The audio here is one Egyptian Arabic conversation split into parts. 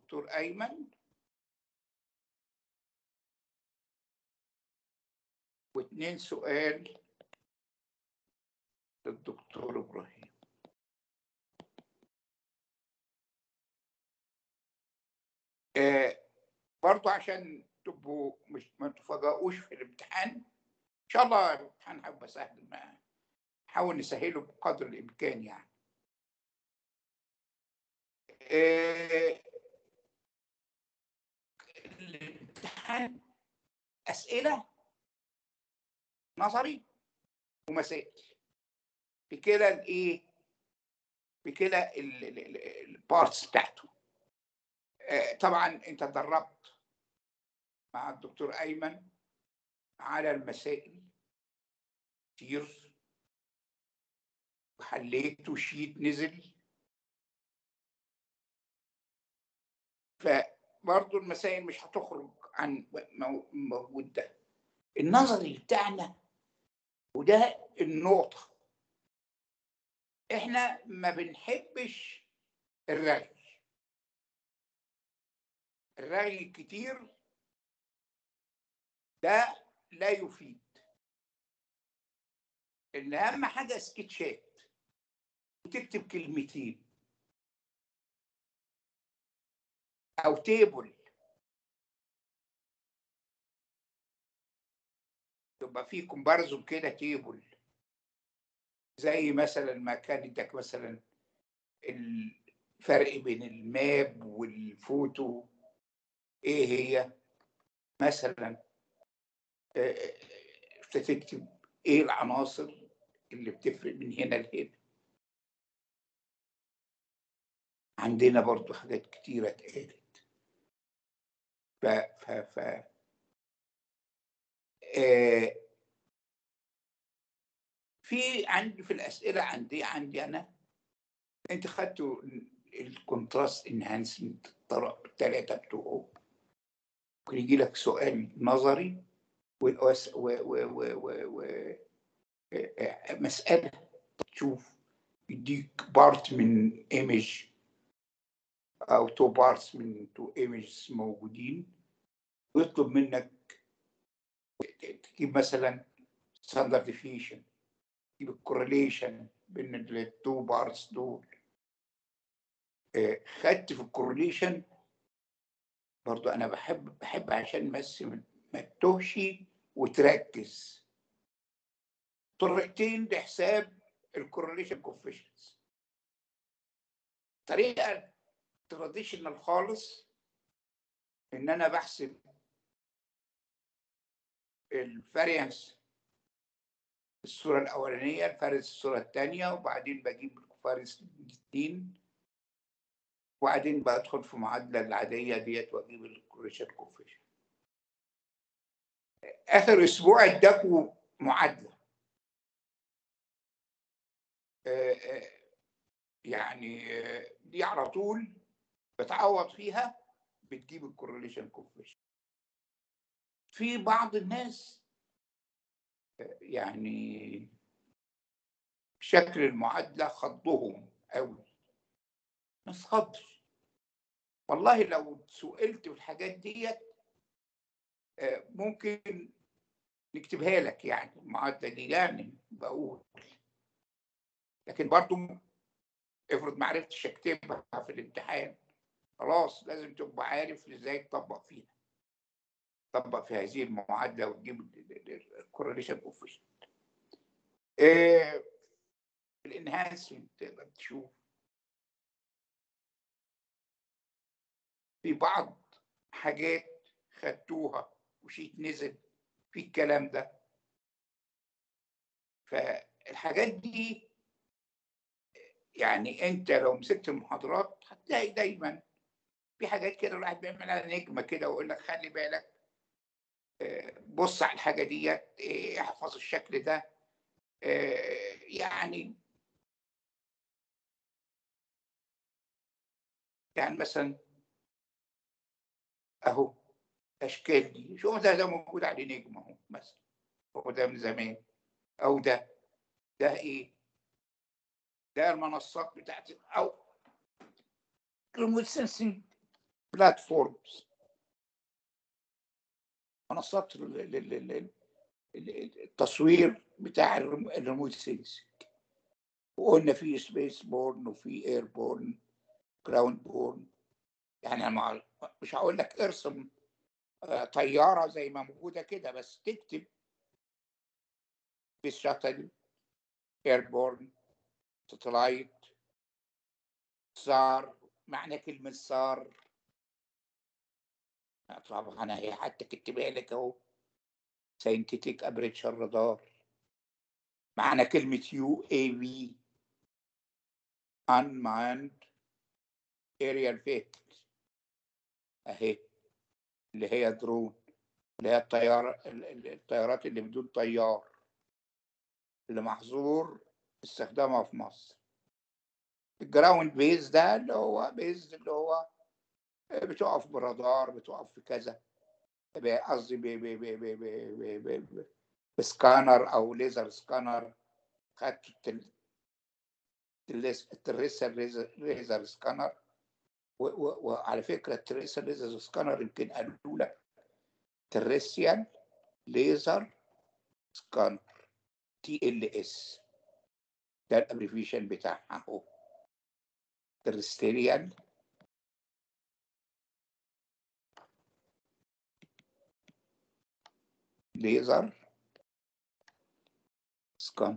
الدكتور ايمن واثنين سؤال للدكتور ابراهيم آه برضو عشان تبقوا مش ما تفاجئوش في الامتحان ان شاء الله الامتحان هيبقى سهل ما نحاول نسهله بقدر الامكان يعني آه الامتحان اسئله نظري ومسائل بكده الايه بكده البارتس بتاعته آه، طبعا انت اتدربت مع الدكتور ايمن على المسائل كتير وحليت وشيت نزل فبرضه المسائل مش هتخرج عن موجود ده النظري بتاعنا وده النقطة احنا ما بنحبش الرغي الرغي الكتير ده لا يفيد ان اهم حاجة سكتشات وتكتب كلمتين او تيبل تبقى في كومبارزون كده تيبل زي مثلا ما كان ادك مثلا الفرق بين الماب والفوتو ايه هي مثلا تكتب ايه العناصر اللي بتفرق من هنا لهنا عندنا برضو حاجات كتيرة اتقالت ف ف ف آه في عندي في الأسئلة عندي عندي أنا أنت خدتوا الكونتراست انهانسمنت الثلاثة بتوعه ممكن يجي لك سؤال نظري ومسألة تشوف يديك بارت من ايمج او تو بارتس من تو ايمجز موجودين ويطلب منك تجيب مثلا ستاندرد ديفيشن تجيب الكورليشن بين التو بارتس دول خدت في الكورليشن برضو انا بحب بحب عشان بس ما تتوهش وتركز طريقتين لحساب الكورليشن كوفيشنز طريقه تراديشنال خالص ان انا بحسب الفاريانس الصورة الأولانية الفارس الصورة الثانية وبعدين بجيب الفارس الاثنين وبعدين بدخل في معادلة العادية ديت وأجيب الكوريشن كوفيشن آخر أسبوع اداكوا معادلة يعني دي على طول بتعوض فيها بتجيب الكورليشن كوفيشن في بعض الناس يعني شكل المعادلة خضهم قوي ما تخضش والله لو سئلت في الحاجات ديت ممكن نكتبها لك يعني المعادلة دي يعني بقول لكن برضو افرض ما عرفتش اكتبها في الامتحان خلاص لازم تبقى عارف ازاي تطبق فيها تطبق في هذه المعادله وتجيب الكورليشن كوفيشنت الانهانسمنت تقدر تشوف في بعض حاجات خدتوها وشيت نزل في الكلام ده فالحاجات دي يعني انت لو مسكت المحاضرات هتلاقي دايما في حاجات كده الواحد بيعملها نجمه كده ويقول لك خلي بالك بص على الحاجه ديت احفظ الشكل ده يعني يعني مثلا اهو اشكال دي شوف ده ده موجود عليه نجم اهو مثلا هو ده من زمان او ده ده ايه ده المنصات بتاعت او ريموت سنسنج بلاتفورمز منصات ال- ال- ال- ال- ال- التصوير بتاع الريمو- الريموت سينسنج وقلنا في سبيس بورن وفي اير بورن جراوند بورن يعني أنا مع- مش هقول لك ارسم آه، طياره زي ما موجوده كده بس تكتب سبيس شاتل ايربورن ساتلايت سار معنى كلمة سار طبعا هي حتى كتبها لك اهو ساينتيتيك ابريتشر رادار معنى كلمة يو اي في unmanned aerial vehicles اهي اللي هي درون اللي هي الطيارة ال- ال- الطيارات اللي بدون طيار اللي محظور استخدامها في مصر الجراوند بيز ده اللي هو بيز اللي هو بتقف برادار بتقف في كذا ب- قصدي ب- ب- ب- ب- ب- ب- ب- ب- بسكانر او ليزر سكانر خدت التل- التلس- التريسر ليزر- ليزر سكانر و- و- وعلى فكره التريسر ليزر سكانر يمكن قالوا لك تريسيال ليزر سكانر تي ال اس ده الابريفيشن بتاعها اهو ترستيريال ليزر سكان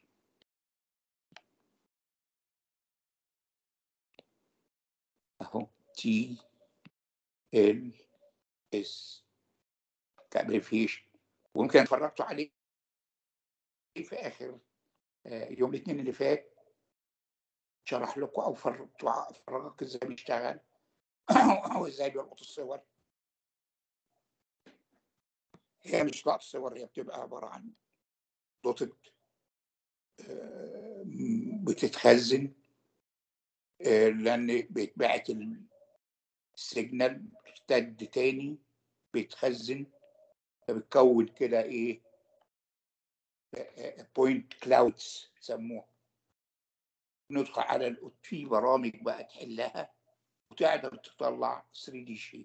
اهو تي ال اس كابريفيشن ويمكن اتفرجتوا عليه في اخر آه، يوم الاثنين اللي فات شرح لكم او فرجتوا فرجك ازاي بيشتغل او ازاي بيلقط الصور هي مش لقط صور هي بتبقى عباره عن لقطه آه، بتتخزن آه، لان بيتبعت السيجنال بتشتد تاني بيتخزن فبتكون كده ايه بوينت كلاودز يسموها ندخل على ال- في برامج بقى تحلها وتقدر تطلع 3 دي شيت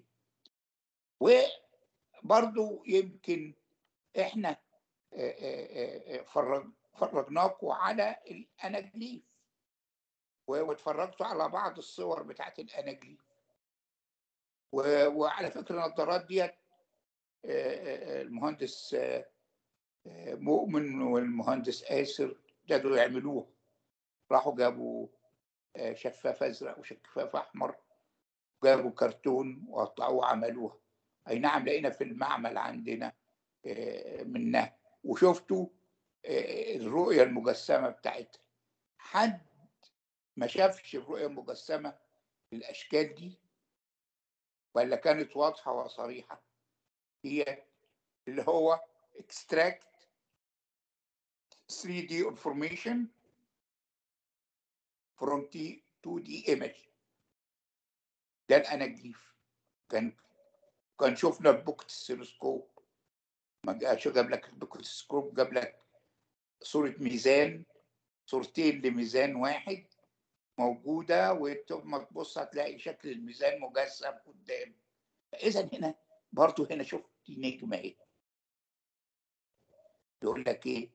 وبرضو يمكن احنا آه، آه، آه، فرج فرجناكم على الاناجليف و- واتفرجتوا على بعض الصور بتاعت الاناجليف و- وعلى فكره النظارات ديت آه، آه، المهندس آه، آه، مؤمن والمهندس آسر ابتدوا يعملوها راحوا جابوا آه، شفاف ازرق وشفاف احمر جابوا كرتون وقطعوه وعملوها اي نعم لقينا في المعمل عندنا آه، منها وشفتوا آه، الرؤية المجسمة بتاعتها حد ما شافش الرؤية المجسمة للأشكال دي ولا كانت واضحة وصريحة هي اللي هو extract 3D information from T 2D image ده الأناجليف كان كان شفنا بوكت السيروسكوب ما جاش جاب لك البوكت السيروسكوب جاب لك صورة ميزان صورتين لميزان واحد موجودة وثم تبص هتلاقي شكل الميزان مجسم قدام إذا هنا برضو هنا شفت نجمة اهي يقول لك ايه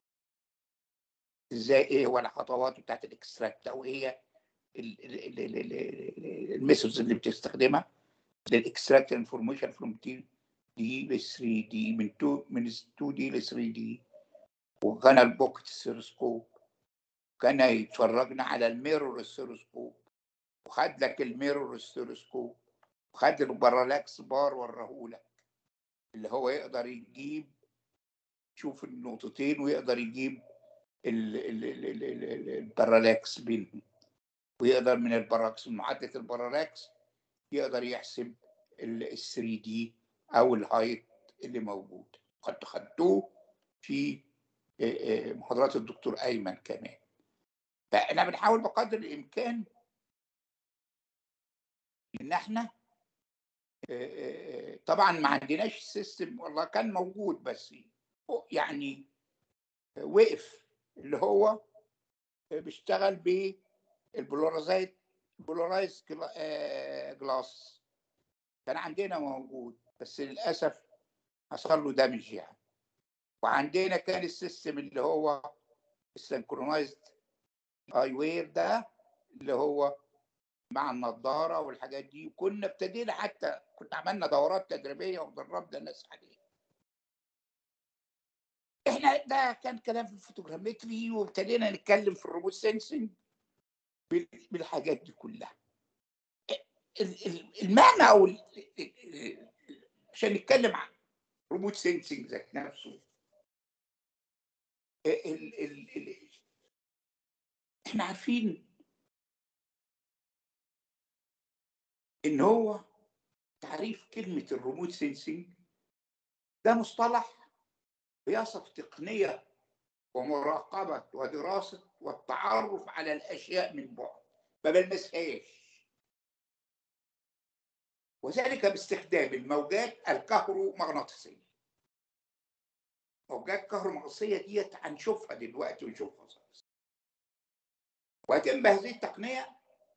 ازاي ايه هو الخطوات بتاعت الاكستراكت او ايه الميثودز اللي بتستخدمها للاكستراكت انفورميشن فروم تي دي ل 3 دي من 2 من 2 دي ل 3 دي وكان البوكت السيروسكوب كان يتفرجنا على الميرور السيروسكوب وخد لك الميرور السيروسكوب وخد البارالاكس بار ورahulك اللي هو يقدر يجيب شوف النقطتين ويقدر يجيب ال- ال- ال- ال- ال- ال- البارالاكس بينهم ويقدر من الباراكس معادلة البارالاكس يقدر يحسب ال 3 دي او الهايت اللي موجود قد خدتوه في آه، آه، محاضرات الدكتور ايمن كمان فاحنا بنحاول بقدر الامكان ان احنا آه، آه، طبعا ما عندناش سيستم والله كان موجود بس يعني وقف اللي هو بيشتغل بالبولاريزايت بولاريز جلاس كان عندنا موجود بس للاسف حصل له دامج يعني وعندنا كان السيستم اللي هو السنكرونايزد اي وير ده اللي هو مع النضاره والحاجات دي وكنا ابتدينا حتى كنا عملنا دورات تدريبيه ودربنا الناس عليه احنا ده كان كلام في الفوتوغرامتري وابتدينا نتكلم في الروبوت سينسنج بالحاجات دي كلها المعنى او عشان نتكلم عن روبوت سينسنج ذات نفسه ال ال ال احنا عارفين ان هو تعريف كلمه الريموت سينسنج ده مصطلح بيصف تقنيه ومراقبه ودراسه والتعرف على الاشياء من بعد ما بلمسهاش وذلك باستخدام الموجات الكهرومغناطيسيه موجات كهرومغناطيسيه ديت هنشوفها دلوقتي ونشوفها ويتم بهذه التقنيه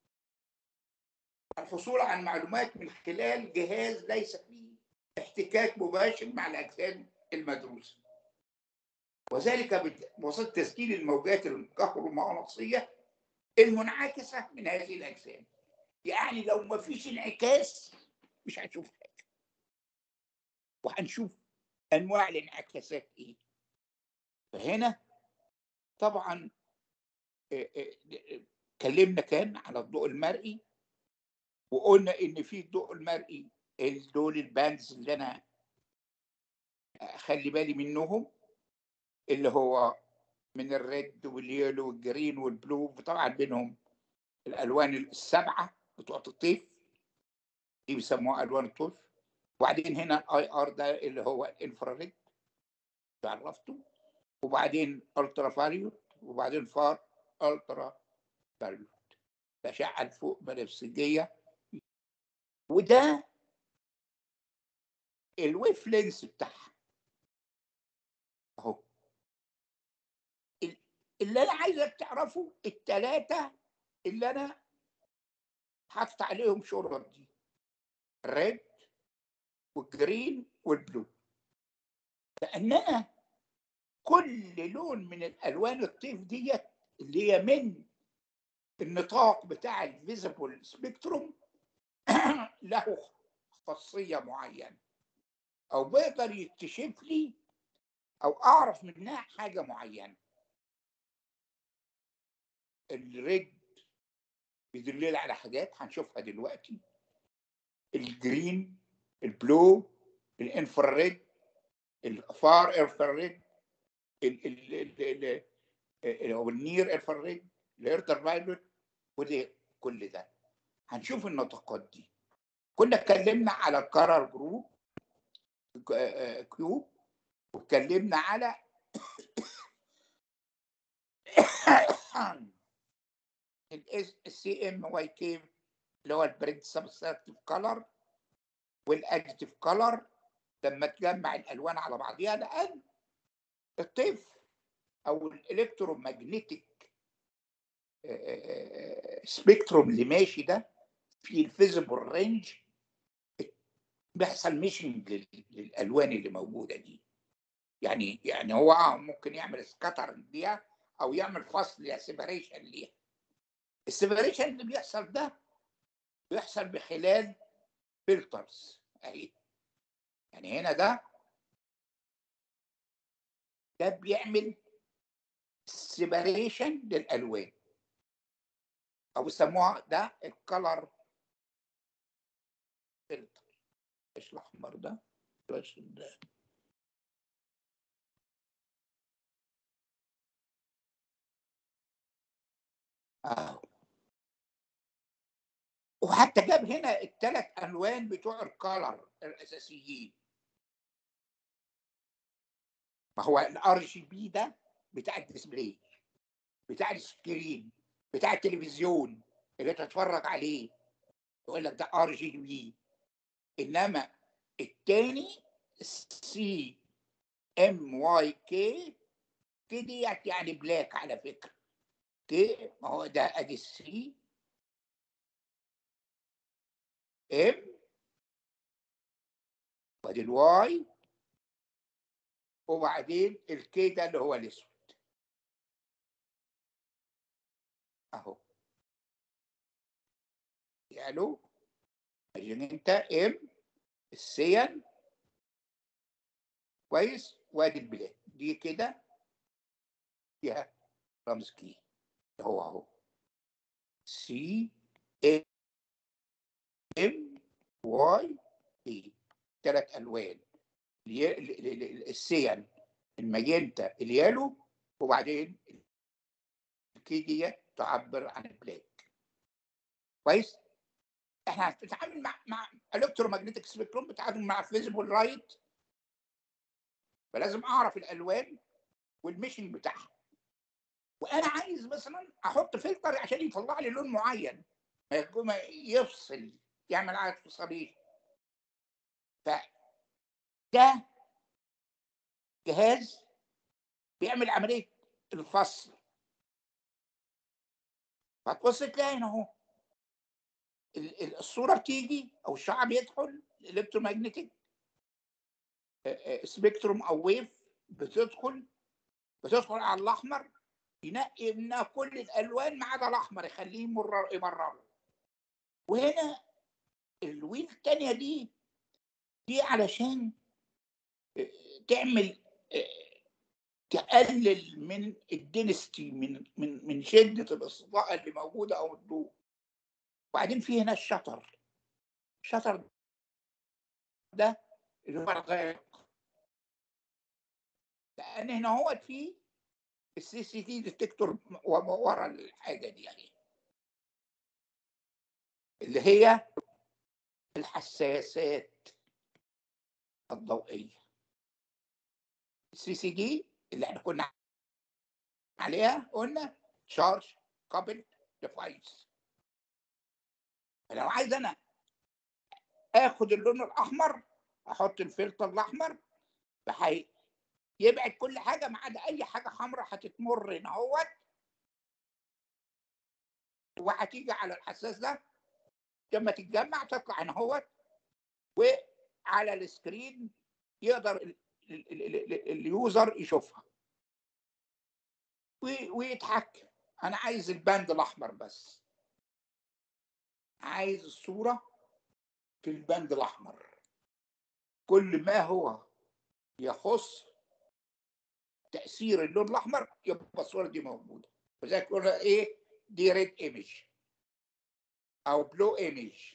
الحصول على معلومات من خلال جهاز ليس فيه احتكاك مباشر مع الاجسام المدروسه وذلك بواسطه تسجيل الموجات الكهرومغناطيسيه المنعكسه من هذه الاجسام يعني لو ما فيش انعكاس مش هنشوف حاجه وهنشوف انواع الانعكاسات ايه فهنا طبعا اتكلمنا كان على الضوء المرئي وقلنا ان في الضوء المرئي دول الباندز اللي انا اخلي بالي منهم اللي هو من الريد واليلو والجرين والبلو طبعا بينهم الالوان السبعه بتوع الطيف دي بيسموها الوان الطيف وبعدين هنا الاي ار ده اللي هو الانفراريد عرفته وبعدين الترا فاريوت وبعدين فار الترا فاريوت الاشعه الفوق بنفسجيه وده الويف لينس بتاعها اهو اللي انا عايزك تعرفه الثلاثه اللي انا حاطط عليهم شرط دي الريد والجرين والبلو لاننا كل لون من الالوان الطيف ديت اللي هي من النطاق بتاع الفيزيبل سبيكتروم له خاصيه معينه او بيقدر يكتشف لي او اعرف منها حاجه معينه الريد بيدل على حاجات هنشوفها دلوقتي الجرين البلو الانفراريد الفار انفراريد او النير انفراريد الالترا فايلوت ودي كل ده هنشوف النطاقات دي كنا اتكلمنا على الكارر جروب كيوب واتكلمنا على السي ام واي كي اللي هو البريد سبستراكتيف كلر والادجتيف كلر لما تجمع الالوان على بعضها لان الطيف او الالكترومagnetic سبيكتروم اللي ماشي ده في الفيزيبل رينج بيحصل ميشنج للالوان اللي موجوده دي يعني يعني هو اه ممكن يعمل سكاتر ليها او يعمل فصل يا سيبريشن ليها السيبريشن اللي بيحصل ده بيحصل بخلال فلترز اهي يعني هنا ده ده بيعمل سيبريشن للالوان او بيسموها ده الكلر فلتر ايش الاحمر ده ايش ده اهو وحتى جاب هنا الثلاث الوان بتوع الكالر الاساسيين ما هو الار جي بي ده بتاع الديسبلاي بتاع السكرين بتاع التلفزيون اللي تتفرج عليه يقول لك ده ار جي بي انما الثاني سي ام واي كي كي ديت يعني بلاك على فكره كي ما هو ده ادي السي ام وادي الواي وبعدين الكي ده اللي هو الاسود اهو يالو عشان انت ام السين كويس وادي البلاد دي كده فيها رمز كي هو اهو سي ام واي اي ثلاث الوان الي- ال- ال- ال- السيان الماجنتا اليالو وبعدين الكي دي تعبر عن البلاك كويس احنا بنتعامل مع مع الكترومagnetic سبيكتروم بتتعامل مع فيزيبل لايت فلازم اعرف الالوان والميشن بتاعها وانا عايز مثلا احط فلتر عشان يطلع لي لون معين ما يكون- ما يفصل يعمل عدد فصلين ف ده جهاز بيعمل عمليه الفصل فتبص تلاقي هنا اهو ال- ال- الصوره بتيجي او الشعاع بيدخل الالكترومagnetic سبيكتروم او ويف بتدخل بتدخل على الاحمر ينقي منها كل الالوان ما عدا الاحمر يخليه يمرر يمرر وهنا الويف الثانيه دي دي علشان آه، تعمل آه، تقلل من الدنستي من من من شده الاصداء اللي موجوده او الضوء وبعدين في هنا الشطر الشطر ده اللي هو الغائق لان هنا هو في السي سي تي ديتكتور ورا الحاجه دي يعني اللي هي الحساسات الضوئيه السي سي دي اللي احنا كنا عليها قلنا تشارج كابل ديفايس فلو عايز انا اخد اللون الاحمر احط الفلتر الاحمر فهي يبعد كل حاجه ما عدا اي حاجه حمراء هتتمر هنا اهوت وهتيجي على الحساس ده لما تتجمع تطلع هنا اهوت وعلى السكرين يقدر ال- ال- ال- ال- اليوزر يشوفها وي- ويتحكم انا عايز الباند الاحمر بس عايز الصوره في الباند الاحمر كل ما هو يخص تاثير اللون الاحمر يبقى الصوره دي موجوده وذلك قلنا ايه دي ريد ايمج او بلو ايمج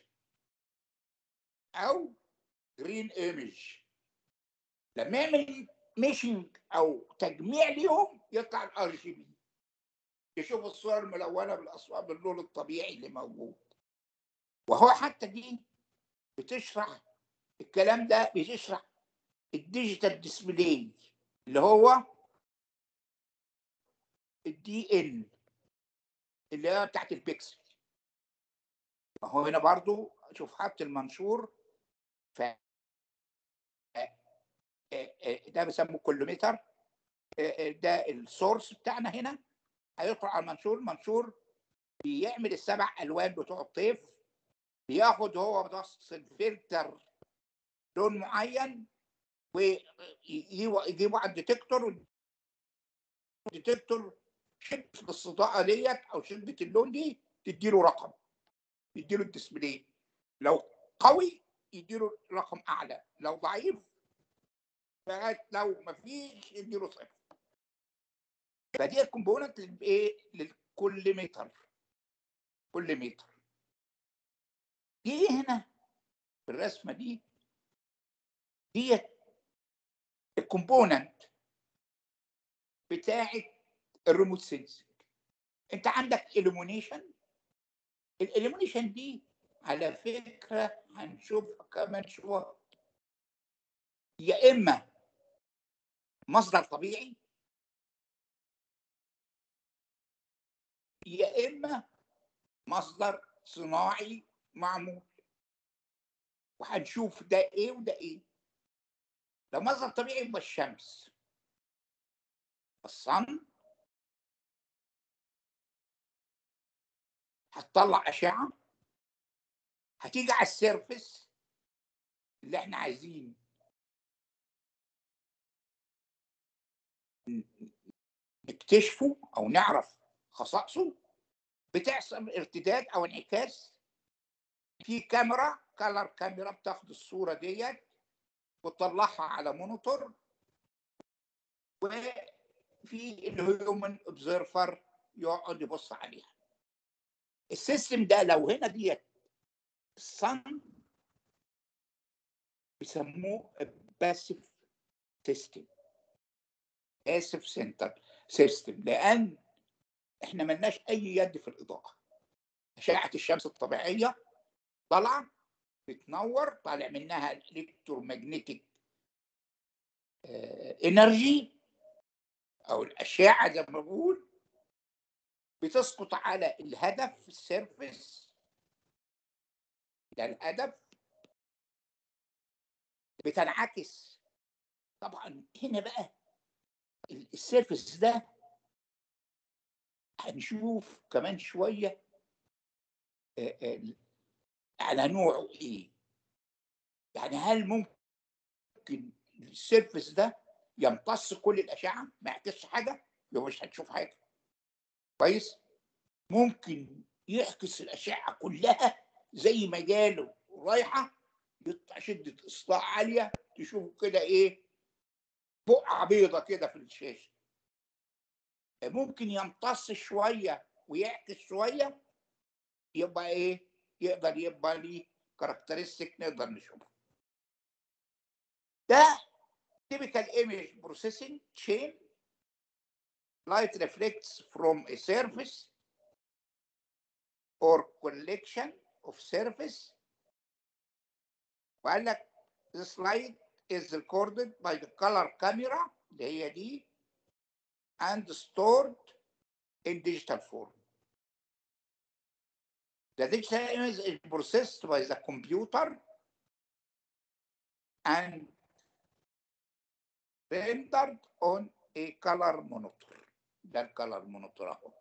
او جرين ايمج لما يعمل ميشنج او تجميع ليهم يطلع الار جي بي يشوف الصور الملونه بالاصوات باللون الطبيعي اللي موجود وهو حتى دي بتشرح الكلام ده بتشرح الديجيتال ديسبلاي اللي هو الدي ان اللي هي بتاعت البيكسل هو هنا برضو شوف حط المنشور ف ده بيسموه كيلومتر ده السورس بتاعنا هنا هيدخل على المنشور المنشور بيعمل السبع الوان بتوع الطيف بياخد هو بس الفلتر لون معين ويجيبه على الديتكتور الديتكتور شدة الاستضاءة ديت أو شدة اللون دي تديله رقم يديله الديسبلاي لو قوي يديله رقم أعلى لو ضعيف لغاية لو مفيش يديله صفر فدي الكومبوننت ايه لكل متر كل متر دي هنا في الرسمة دي ديت الكومبوننت بتاعت الريموت سينسنج انت عندك illumination الاليمونيشن دي على فكرة هنشوفها كمان شوية يا إما مصدر طبيعي يا إما مصدر صناعي معمول وهنشوف ده إيه وده إيه لو مصدر طبيعي يبقى الشمس الصن هتطلع أشعة هتيجي على السيرفس اللي احنا عايزين نكتشفه او نعرف خصائصه بتحصل ارتداد او انعكاس في كاميرا كالر كاميرا بتاخد الصوره ديت وتطلعها على مونيتور وفي الهيومن اوبزرفر يقعد يبص عليها السيستم ده لو هنا ديت الصن بيسموه باسيف سيستم اسف سنتر سيستم لان احنا ملناش اي يد في الاضاءه اشعه الشمس الطبيعيه طالعه بتنور طالع منها الالكترومagnetic انرجي او الاشعه زي ما بقول بتسقط على الهدف في السيرفس ده الهدف بتنعكس طبعا هنا بقى السيرفس ده هنشوف كمان شويه على نوعه ايه يعني هل ممكن السيرفس ده يمتص كل الاشعه ما يعكسش حاجه يبقى مش هتشوف حاجه كويس ممكن يعكس الاشعه كلها زي ما جاله رايحه يطلع شده اصطاع عاليه تشوف كده ايه بقعه بيضه كده في الشاشه ممكن يمتص شويه ويعكس شويه يبقى ايه يقدر يبقى ليه كاركترستيك نقدر نشوفه ده typical image processing chain light reflects from a surface or collection of surface وقال لك this light is recorded by the color camera اللي هي دي and stored in digital form. The digital image is processed by the computer and rendered on a color monitor. ده الكالر مونيتور اهو.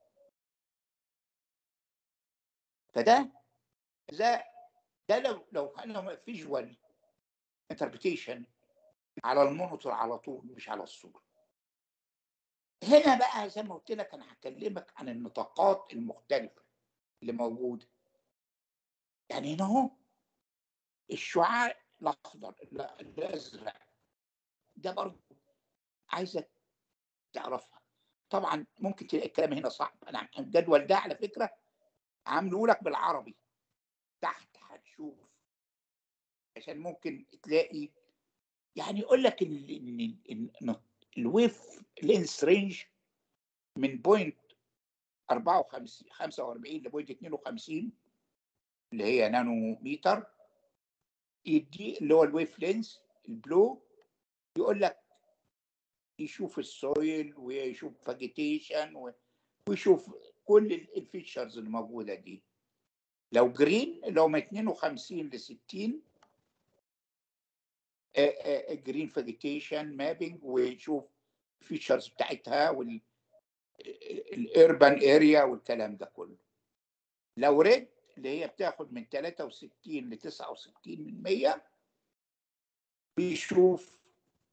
فده ده ده لو لو كان فيجوال انتربريتيشن على المونيتور على طول مش على الصوره. هنا بقى زي ما قلت لك انا هكلمك عن النطاقات المختلفه اللي موجوده يعني هنا اهو الشعاع الاخضر الازرق ده برضه عايزك تعرفها طبعا ممكن تلاقي الكلام هنا صعب انا الجدول ده على فكره عامله لك بالعربي تحت هتشوف عشان ممكن تلاقي يعني يقول لك ان الويف لينس رينج من بوينت 54 45 لبوينت 52 اللي هي نانو متر يدي اللي هو الويف لينس البلو يقول لك يشوف السويل ويشوف فاجيتيشن ويشوف كل الفيتشرز اللي موجوده دي لو جرين اللي هو من 52 ل 60 جرين فاجيتيشن مابينج ويشوف الفيتشرز بتاعتها والاربان اريا والكلام ده كله لو ريد اللي هي بتاخد من 63 ل 69 من 100 بيشوف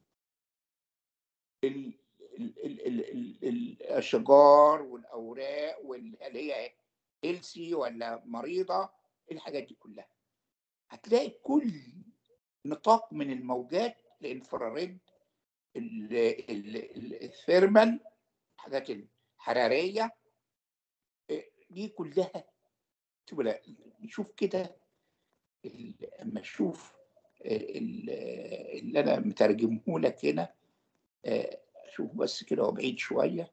ال ال ال ال ال الاشجار والاوراق واللي هي هيلسي ولا مريضه الحاجات دي كلها هتلاقي كل نطاق من الموجات الانفراريد الثيرمال الحاجات الحراريه دي كلها تبقى نشوف كده اما اشوف اللي انا مترجمه لك هنا اشوف بس كده هو بعيد شويه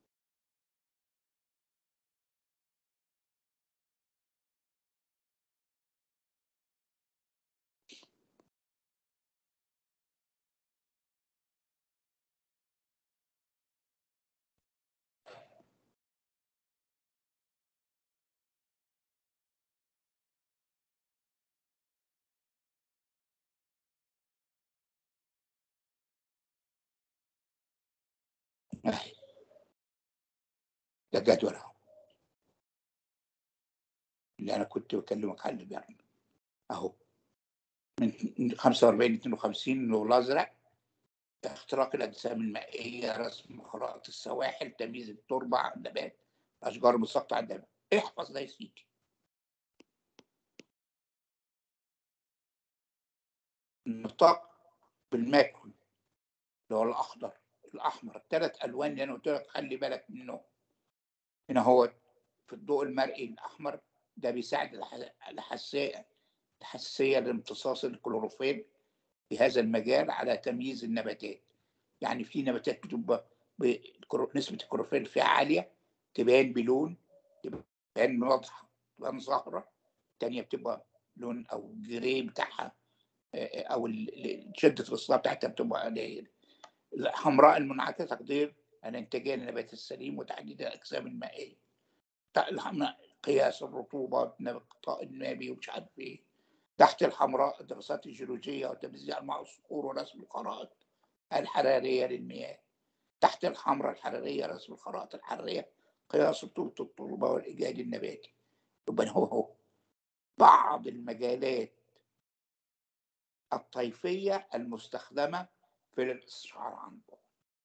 ده جدول اهو اللي انا كنت بكلمك عنه يعني اهو من 45 ل 52 اللون الازرق اختراق الأجسام المائية رسم خرائط السواحل تمييز التربة عن النبات أشجار مسقطة عن النبات احفظ ده يا سيدي النطاق بالماكرو اللي هو الأخضر الأحمر الثلاث ألوان اللي أنا قلت لك خلي بالك منه هنا هو في الضوء المرئي الأحمر ده بيساعد الحساسية الحساسية لامتصاص الكلوروفيل في هذا المجال على تمييز النباتات يعني في نباتات بتبقى نسبة الكلوروفيل فيها عالية تبان بلون تبان واضحة تبان ظاهرة التانية بتبقى لون أو جري بتاعها أو شدة الإصلاح بتاعتها بتبقى قليلة الحمراء المنعكسة تقدير الإنتاجية للنبات السليم وتحديد الأجسام المائية قياس الرطوبة الغطاء النابي ومش عارف إيه تحت الحمراء الدراسات الجيولوجية وتمييز مع الصخور ورسم الخرائط الحرارية للمياه تحت الحمراء الحرارية رسم الخرائط الحرارية قياس رطوبة التربة والإيجاد النباتي يبقى هو هو بعض المجالات الطيفية المستخدمة في الاستشعار عن بعد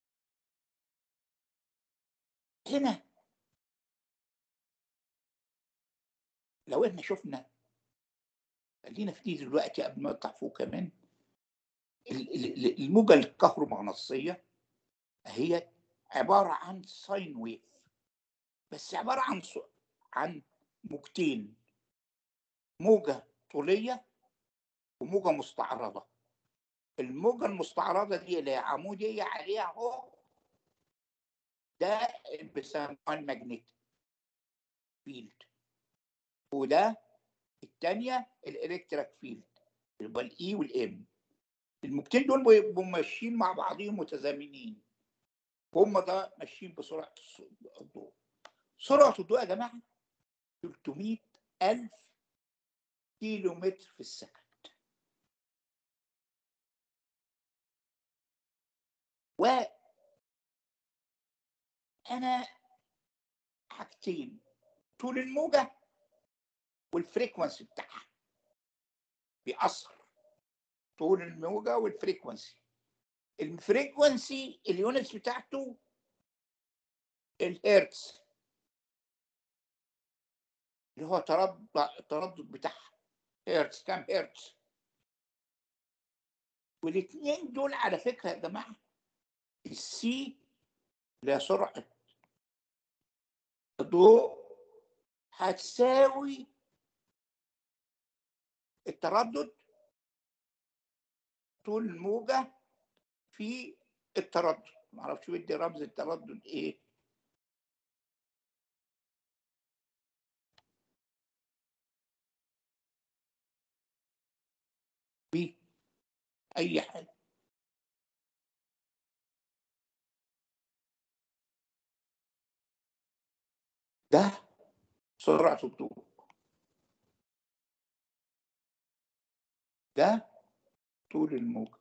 هنا لو احنا شفنا خلينا في دي دلوقتي قبل ما نطلع فوق كمان الموجة الكهرومغناطيسية هي عبارة عن ساين ويف بس عبارة عن عن موجتين موجة طولية وموجة مستعرضة الموجة المستعرضة دي اللي هي عمودية عليها اهو ده بيسموها الماجنتيك فيلد وده الثانيه الالكتريك فيلد يبقى الاي والام الموجتين دول بيبقوا ماشيين مع بعضهم متزامنين هم ده ماشيين بسرعه الضوء سرعه الضوء يا جماعه 300 ألف كيلو متر في السكند و أنا حاجتين طول الموجة والفريكونسي بتاعها بيأثر طول الموجة والفريكونسي الفريكونسي اليونتس بتاعته الهرتز اللي هو تردد التردد بتاعها هرتز كام هرتز والاثنين دول على فكرة يا جماعة السي اللي هي سرعة الضوء هتساوي التردد طول الموجة في التردد معرفش بدي رمز التردد ايه بي اي حاجة ده سرعة الضوء ده طول الموجة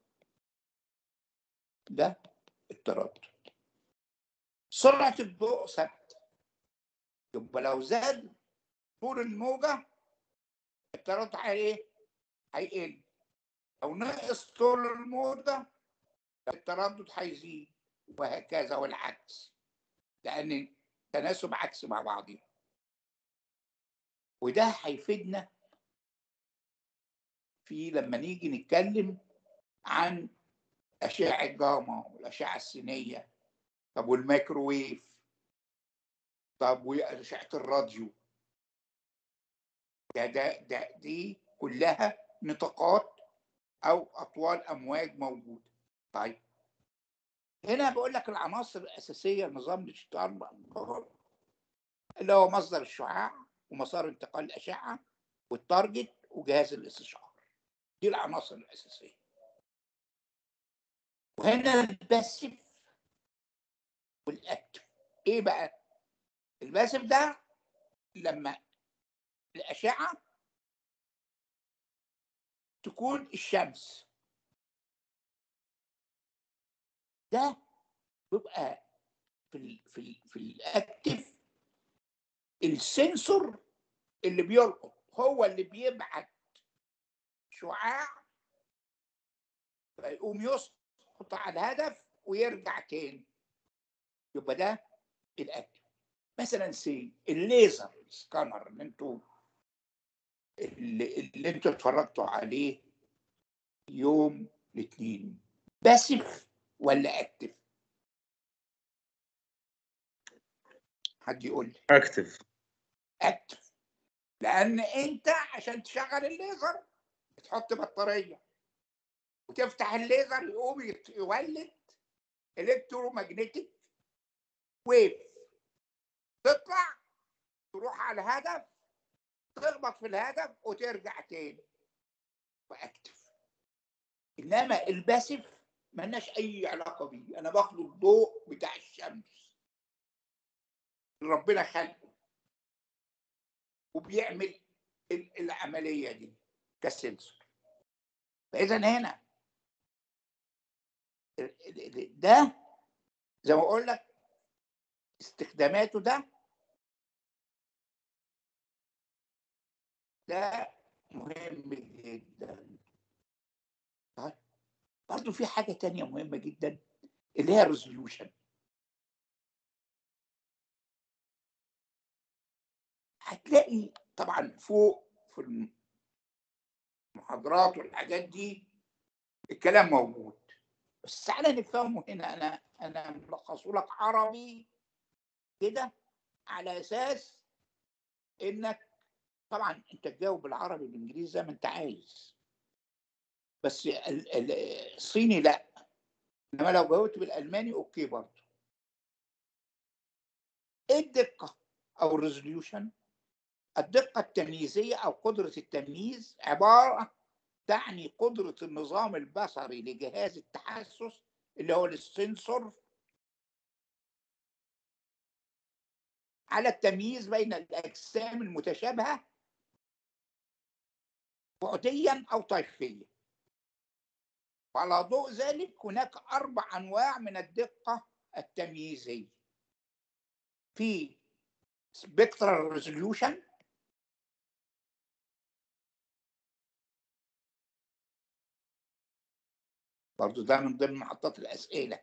ده التردد سرعة الضوء ثابتة يبقى لو زاد طول الموجة التردد ايه؟ هيقل لو نقص طول الموجة التردد هيزيد وهكذا والعكس لأن تناسب عكسي مع بعضهم وده هيفيدنا في لما نيجي نتكلم عن أشعة جاما والأشعة السينية طب والميكروويف طب وأشعة الراديو ده ده ده دي كلها نطاقات أو أطوال أمواج موجودة طيب هنا بقول لك العناصر الأساسية لنظام الاشتعال اللي هو مصدر الشعاع ومسار انتقال الأشعة والتارجت وجهاز الاستشعار دي العناصر الأساسية وهنا الباسف والأكتف إيه بقى؟ الباسف ده لما الأشعة تكون الشمس ده بيبقى في ال في ال في الاكتف السنسور اللي بيلقط هو اللي بيبعت شعاع فيقوم يسقط يحط على الهدف ويرجع تاني يبقى ده الاكتف مثلا سي الليزر سكانر اللي انتوا اللي, اللي انتوا اتفرجتوا عليه يوم الاثنين باسف ولا اكتف حد يقول لي اكتف اكتف لان انت عشان تشغل الليزر بتحط بطاريه وتفتح الليزر يقوم يت- يولد الكترومagnetic ويف تطلع تروح على الهدف تخبط في الهدف وترجع تاني واكتف انما الباسف ملناش اي علاقه بيه انا باخد الضوء بتاع الشمس اللي ربنا خلقه وبيعمل ال- العمليه دي كسنسور فاذا هنا ال- ال- ال- ده زي ما اقول لك استخداماته ده ده مهم جدا طيب برضه في حاجه تانية مهمه جدا اللي هي الريزوليوشن هتلاقي طبعا فوق في المحاضرات والحاجات دي الكلام موجود بس تعالى نفهمه هنا انا انا ملخصه لك عربي كده على اساس انك طبعا انت تجاوب بالعربي والانجليزي زي ما انت عايز بس ال- ال- الصيني لا انما لو جاوبت بالالماني اوكي برضه ايه الدقه او الريزوليوشن الدقه التمييزيه او قدره التمييز عباره تعني قدره النظام البصري لجهاز التحسس اللي هو السنسور على التمييز بين الاجسام المتشابهه بعديا او طيفيا وعلى ضوء ذلك هناك اربع انواع من الدقه التمييزيه في spectral resolution برضو ده من ضمن محطات الاسئله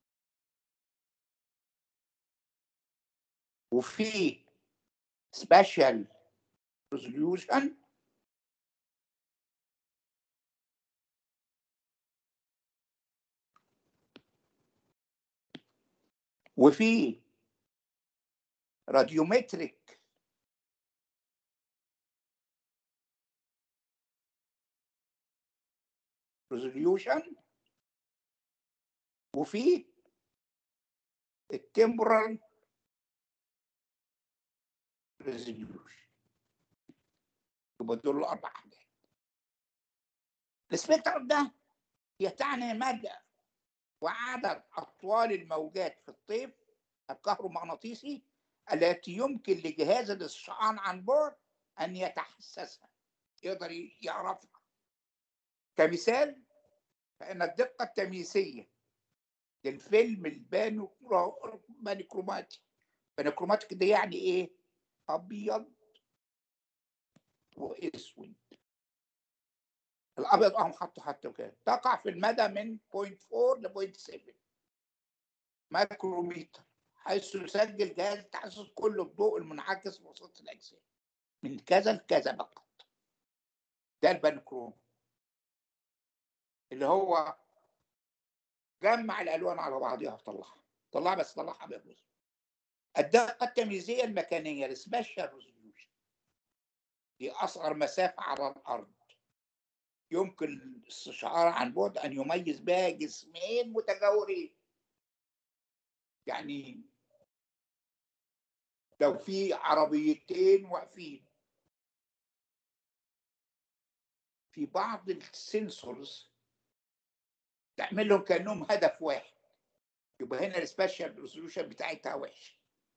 وفي special resolution وفي راديومتريك ريزوليوشن وفي التمبرال ريزوليوشن يبقى دول الاربع حاجات السبيكتر ده يتعني مدى وعدد اطوال الموجات في الطيف الكهرومغناطيسي التي يمكن لجهاز الاستشعار عن بعد ان يتحسسها يقدر يعرفها كمثال فان الدقه التمييزيه للفيلم البانيكروماتي بانيكروماتيك ده يعني ايه ابيض واسود الابيض اهم حطه حتى كده تقع في المدى من 0.4 ل 0.7 مايكروميتر حيث يسجل جهاز التحسس كل الضوء المنعكس في وسط الاجسام من كذا لكذا فقط ده البانكروم اللي هو جمع الالوان على بعضها وطلعها طلعها بس طلعها ابيض واسود الدقه التمييزيه المكانيه السبيشال ريزوليوشن دي اصغر مسافه على الارض يمكن الاستشعار عن بعد ان يميز بها جسمين متجاورين يعني لو في عربيتين واقفين في بعض السنسورز تعملهم كانهم هدف واحد يبقى هنا السبيشال ريزولوشن بتاعتها وحش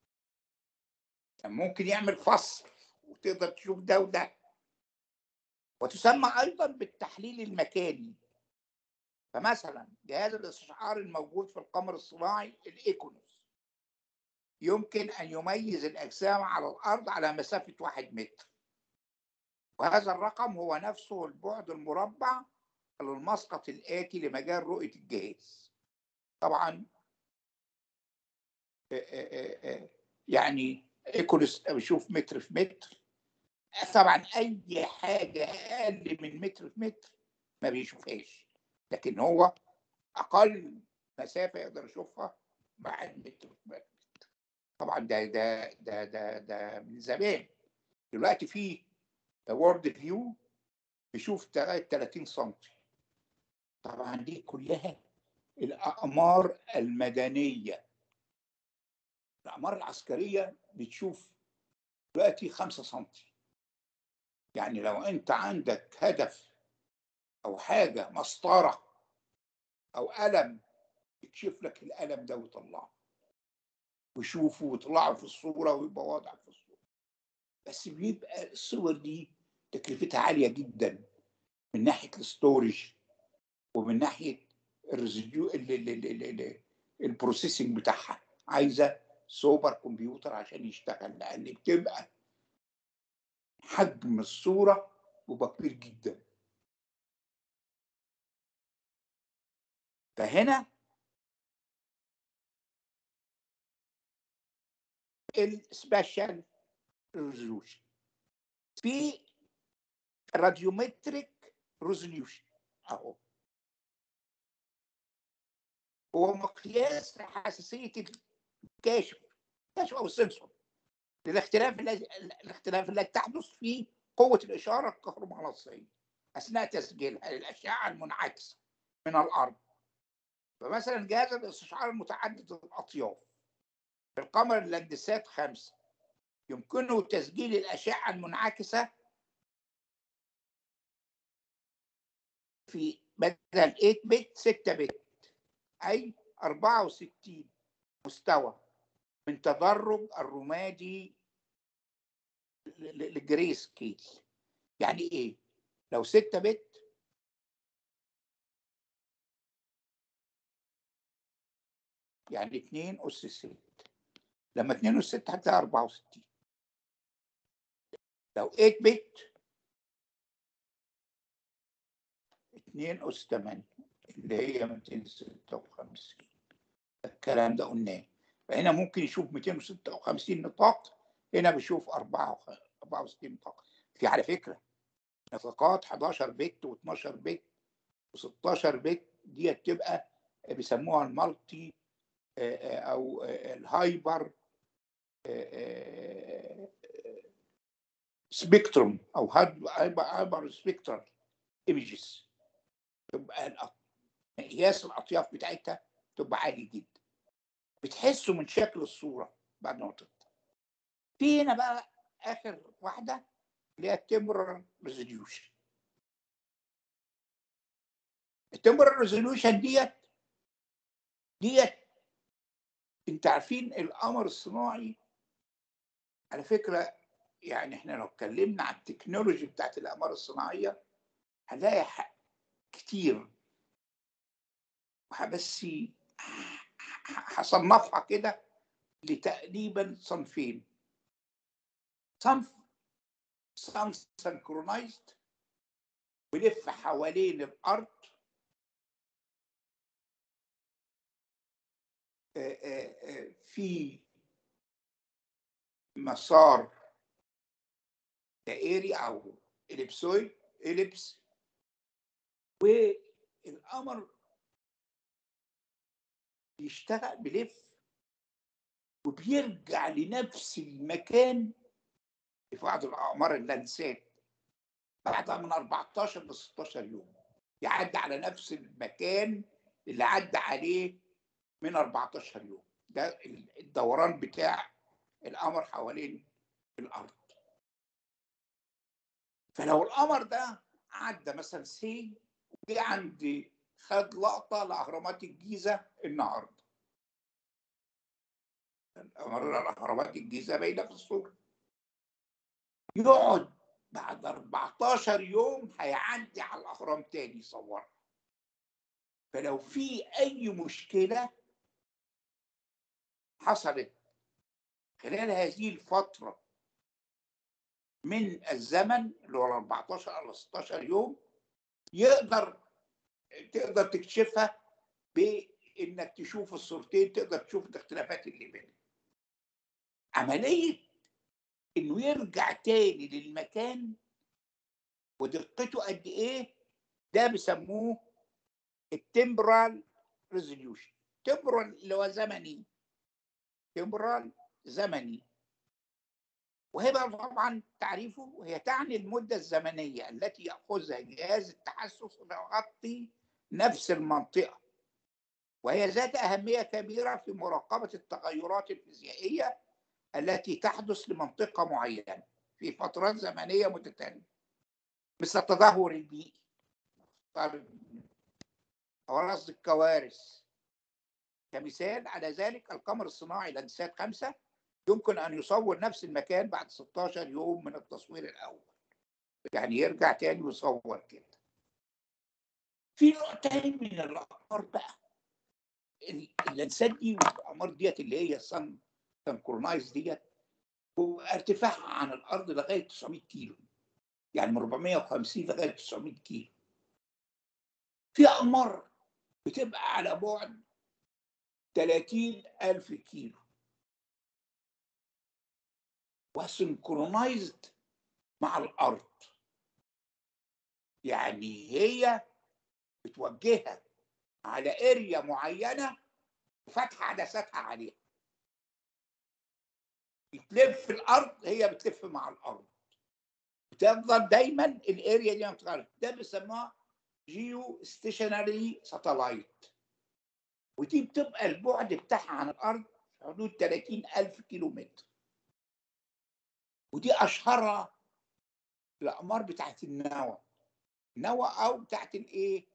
ممكن يعمل فصل وتقدر تشوف ده وده وتسمى ايضا بالتحليل المكاني فمثلا جهاز الاستشعار الموجود في القمر الصناعي الايكونوس يمكن ان يميز الاجسام على الارض على مسافه واحد متر وهذا الرقم هو نفسه البعد المربع للمسقط الاتي لمجال رؤيه الجهاز طبعا آه، آه، آه، يعني ايكولس بشوف متر في متر طبعا اي حاجه اقل من متر في متر ما بيشوفهاش لكن هو اقل مسافه يقدر يشوفها مع المتر في متر طبعا ده ده ده ده ده من زمان دلوقتي في وورد فيو بيشوف لغايه 30 سم طبعا دي كلها الاقمار المدنيه الاقمار العسكريه بتشوف دلوقتي 5 سم يعني لو انت عندك هدف او حاجه مسطره او قلم يكشف لك القلم ده ويطلعه ويشوفه ويطلعه في الصوره ويبقى واضح في الصوره بس بيبقى الصور دي تكلفتها عاليه جدا من ناحيه الستورج ومن ناحيه الريزيديو البروسيسنج بتاعها عايزه سوبر كمبيوتر عشان يشتغل لان بتبقى حجم الصوره بيبقى كبير جدا فهنا السبيشال ريزولوشن في راديومتريك ريزوليوشن اهو هو مقياس حساسيه الكاشف الكاشف او السنسور للاختلاف الذي الاختلاف الذي تحدث في قوه الاشاره الكهرومغناطيسيه اثناء تسجيلها للاشعه المنعكسه من الارض فمثلا جهاز الاستشعار المتعدد الاطياف في القمر اللاندسات خمسة يمكنه تسجيل الأشعة المنعكسة في بدل 8 بت 6 بت أي 64 مستوى من تدرج الرمادي للجري سكيل يعني إيه؟ لو 6 بت يعني 2 أس 6 لما 2 أس 6 هتلاقي 64 لو 8 بت 2 أس 8 اللي هي 256 الكلام ده قلناه فهنا ممكن يشوف 256 نطاق هنا بيشوف 64 نطاق في على فكرة نطاقات 11 بت و12 بت و16 بت دي تبقى بيسموها المالتي او الهايبر سبيكتروم او هايبر سبيكترال ايمجز تبقى مقياس الاطياف بتاعتها تبقى عالي جدا بتحسوا من شكل الصوره بعد ما تطلع في هنا بقى اخر واحده اللي هي التمبرال ريزوليوشن التمبرال ريزوليوشن ديت ديت انت عارفين القمر الصناعي على فكره يعني احنا لو اتكلمنا عن التكنولوجي بتاعت الاقمار الصناعيه هنلاقي كتير بس هصنفها كده لتقريبا صنفين صنف صنف سنكرونايزد بيلف حوالين الارض في مسار دائري او اليبسويد اليبس والقمر بيشتغل بيلف وبيرجع لنفس المكان في بعض الاقمار اللانسات بعدها من 14 ل 16 يوم يعدي على نفس المكان اللي عدى عليه من 14 يوم ده الدوران بتاع القمر حوالين الارض فلو القمر ده عدى مثلا سي وجه عندي خد لقطه لاهرامات الجيزه النهارده اهرامات الجيزه باينه في الصوره يقعد بعد 14 يوم هيعدي على الاهرام تاني يصورها فلو في اي مشكله حصلت خلال هذه الفتره من الزمن اللي هو 14 او 16 يوم يقدر تقدر تكشفها انك تشوف الصورتين تقدر تشوف الاختلافات اللي بينهم عمليه انه يرجع تاني للمكان ودقته قد ايه ده بيسموه التمبرال ريزوليوشن تمبرال اللي هو زمني تمبرال زمني وهي بقى طبعا تعريفه هي تعني المدة الزمنية التي يأخذها جهاز التحسس ليغطي نفس المنطقة وهي ذات أهمية كبيرة في مراقبة التغيرات الفيزيائية التي تحدث لمنطقة معينة في فترات زمنية متتالية مثل التدهور البيئي أو رصد الكوارث كمثال على ذلك القمر الصناعي لاندسات خمسة يمكن أن يصور نفس المكان بعد 16 يوم من التصوير الأول يعني يرجع تاني ويصور كده في نوع تاني من الأقمار بقى اللانسات دي والأقمار ديت اللي هي الصن سنكرونايز ديت وارتفاعها عن الأرض لغاية 900 كيلو يعني من 450 لغاية 900 كيلو في أقمار بتبقى على بعد 30 ألف كيلو وسنكرونايزد مع الأرض يعني هي بتوجهها على اريا معينة وفاتحة عدساتها عليها بتلف الأرض هي بتلف مع الأرض بتفضل دايما الاريا دي ما بتتغيرش ده بيسموها جيو ستيشنري ساتلايت ودي بتبقى البعد بتاعها عن الارض حدود 30 الف كيلو متر ودي اشهرها الاقمار بتاعت النوى نوى او بتاعت الايه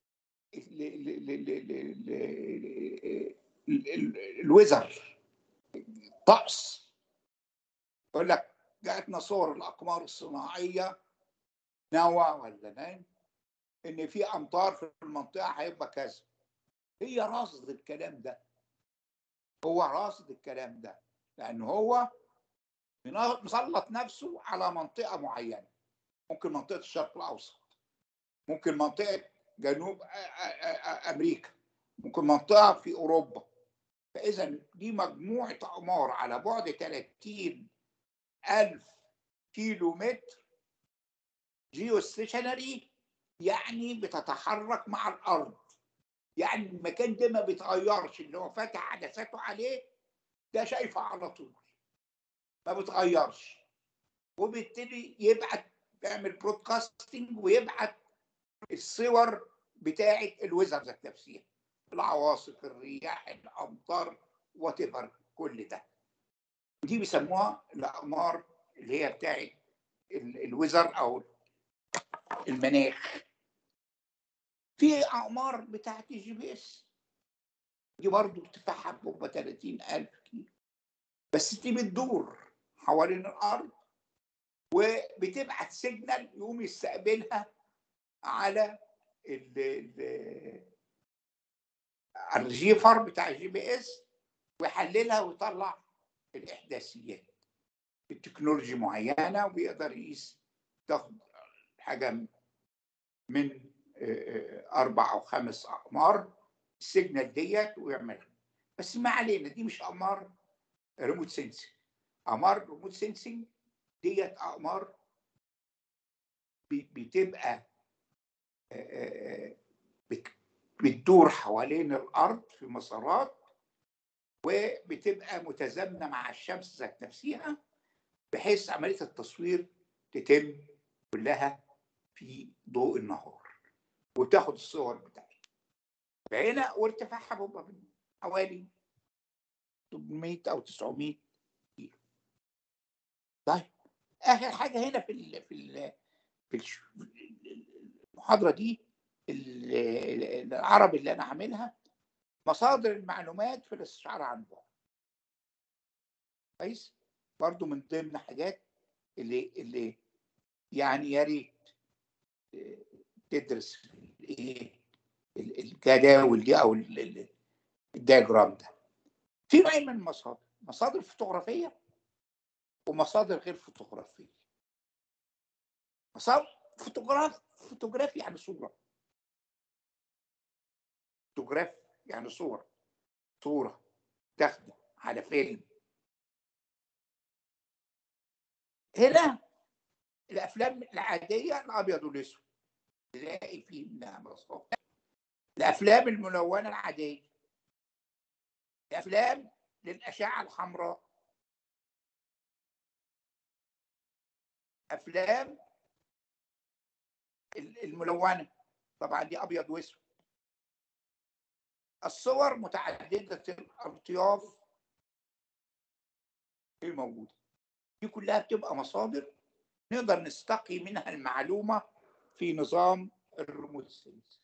الوزر الطقس يقول لك جاتنا صور الاقمار الصناعيه نوى ولا نايم ان في امطار في المنطقه هيبقى كذا هي راصد الكلام ده هو راصد الكلام ده لان هو مسلط نفسه على منطقه معينه ممكن منطقه الشرق الاوسط ممكن منطقه جنوب امريكا ممكن منطقه في اوروبا فاذا دي مجموعه اقمار على بعد 30 ألف كيلو متر جيو ستيشنري يعني بتتحرك مع الارض يعني المكان ده ما بيتغيرش اللي هو فاتح عدساته عليه ده شايفه على طول ما بيتغيرش وبالتالي يبعت يعمل برودكاستنج ويبعت الصور بتاعه الوزر ذات نفسها العواصف الرياح الامطار وات كل ده ودي بيسموها الاقمار اللي هي بتاعه الوزر او المناخ في اقمار بتاعت الجي بي اس دي برضه ارتفاعها بتبقى 30000 كيلو بس دي بتدور حوالين الارض وبتبعت سيجنال يقوم يستقبلها على ال ال الريجيفر بتاع الجي بي اس ويحللها ويطلع الاحداثيات التكنولوجي معينه وبيقدر يقيس تاخد حاجه من اربع او خمس اقمار السيجنال ديت ويعملها بس ما علينا دي مش اقمار ريموت سينسنج اقمار ريموت سينسنج ديت اقمار بتبقى بتدور حوالين الارض في مسارات وبتبقى متزامنه مع الشمس ذات نفسها بحيث عمليه التصوير تتم كلها في ضوء النهار وتاخد الصور بتاعتها فهنا وارتفاعها بيبقى حوالي 800 او 900 كيلو طيب اخر حاجه هنا في ال في ال في المحاضره دي العربي اللي انا عاملها مصادر المعلومات في الاستشعار عن بعد كويس برضو من ضمن حاجات اللي اللي يعني يا ريت تدرس ايه الجداول دي او الدياجرام ده في نوعين من المصادر مصادر فوتوغرافيه ومصادر غير فوتوغرافيه مصادر فوتوغراف فوتوغرافي يعني صوره فوتوغراف يعني صورة صورة تاخده على فيلم هنا الافلام العاديه الابيض والاسود تلاقي فيه منها مصادر الافلام الملونه العاديه الافلام للاشعه الحمراء افلام الملونه طبعا دي ابيض واسود الصور متعدده الاطياف الموجوده دي كلها بتبقى مصادر نقدر نستقي منها المعلومه في نظام الريموت سينس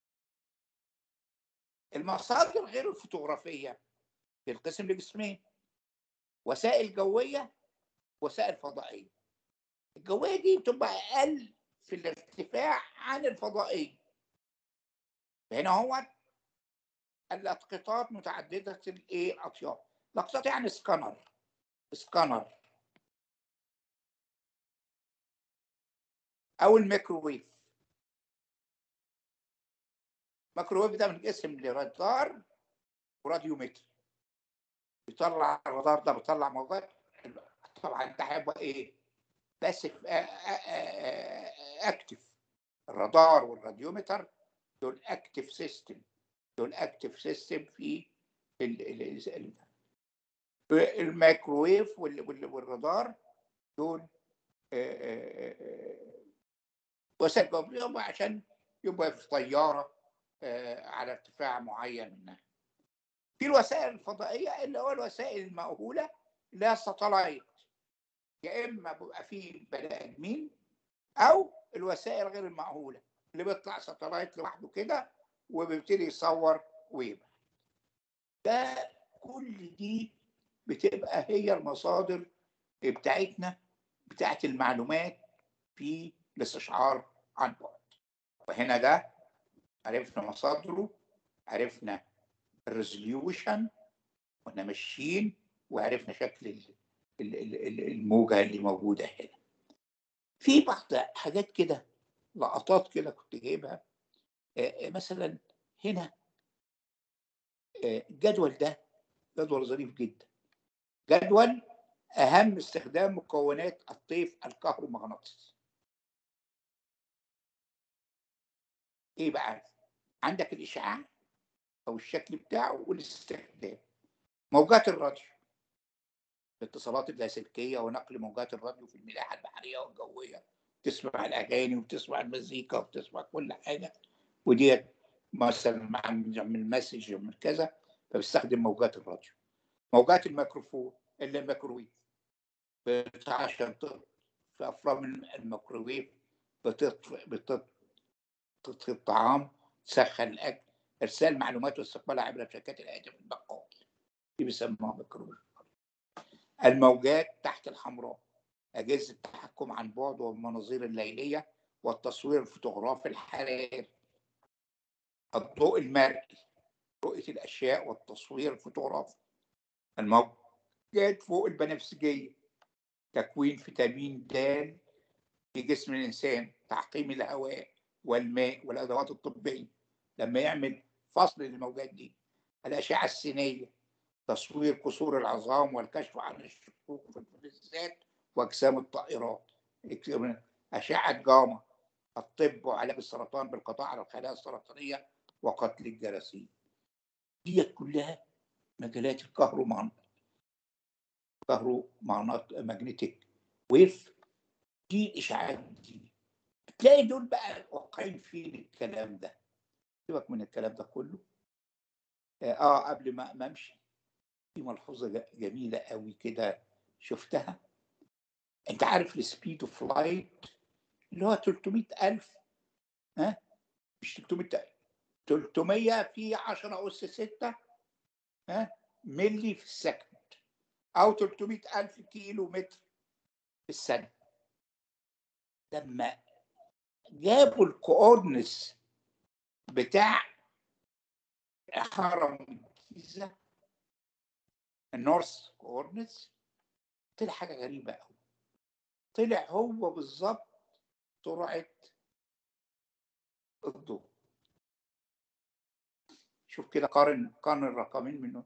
المصادر غير الفوتوغرافيه تنقسم لقسمين وسائل جويه وسائل فضائيه الجويه دي بتبقى اقل في الارتفاع عن الفضائيه هنا هو الاسقاطات متعدده الايه الاطياف الاقساط يعني سكانر سكانر او الميكروويف الميكروويف ده بنقسم لرادار وراديومتر بيطلع الرادار ده بيطلع موجات طبعا ده هيبقى ايه بس اكتف الرادار والراديومتر دول اكتف سيستم دول اكتف سيستم في الميكروويف والرادار دول وسائل جوية عشان يبقى في طيارة على ارتفاع معين منها في الوسائل الفضائية اللي هو الوسائل المأهولة اللي هي الساتلايت يا إما بيبقى فيه بني آدمين أو الوسائل غير المأهولة اللي بيطلع ساتلايت لوحده كده وبيبتدي يصور ويبقى ده كل دي بتبقى هي المصادر بتاعتنا بتاعت المعلومات في الاستشعار عن بعد وهنا ده عرفنا مصادره عرفنا الريزوليوشن واحنا ماشيين وعرفنا شكل الموجة اللي موجودة هنا في بعض حاجات كده لقطات كده كنت جايبها مثلا هنا الجدول ده جدول ظريف جدا جدول أهم استخدام مكونات الطيف الكهرومغناطيسي ايه بقى عندك الاشعاع او الشكل بتاعه والاستخدام موجات الراديو الاتصالات اللاسلكيه ونقل موجات الراديو في الملاحه البحريه والجويه تسمع الاغاني وتسمع المزيكا وتسمع كل حاجه وديت مثلا مع من المسج من كذا فبستخدم موجات الراديو موجات الميكروفون اللي الميكروويف عشان في افرام الميكروويف بتطفئ بتطفئ تطهي الطعام تسخن الاكل ارسال معلومات واستقبالها عبر شبكات الهاتف البقال دي بيسموها ميكروويف الموجات تحت الحمراء اجهزه التحكم عن بعد والمناظير الليليه والتصوير الفوتوغرافي الحراري الضوء المرئي رؤيه الاشياء والتصوير الفوتوغرافي الموجات فوق البنفسجيه تكوين فيتامين د في جسم الانسان تعقيم الهواء والماء والادوات الطبيه لما يعمل فصل للموجات دي الاشعه السينيه تصوير كسور العظام والكشف عن الشقوق في الفلزات واجسام الطائرات اشعه جاما الطب وعلاج السرطان بالقضاء على الخلايا السرطانيه وقتل الجراثيم ديت كلها مجالات الكهرومغناطيس كهرومغناطيك ويف دي الاشعاعات دي تلاقي دول بقى واقعين فين الكلام ده سيبك من الكلام ده كله اه قبل ما ما امشي في ملحوظه جميله قوي كده شفتها انت عارف السبيد اوف لايت اللي هو 300000 ها مش 300 300 في 10 اس 6 ها ملي في السكند او 300000 كيلو متر في الثانيه لما جابوا الكوردنس بتاع هرم الجيزه النورث كوردنس طلع حاجه غريبه قوي طلع هو بالظبط سرعه الضوء شوف كده قارن قارن الرقمين منه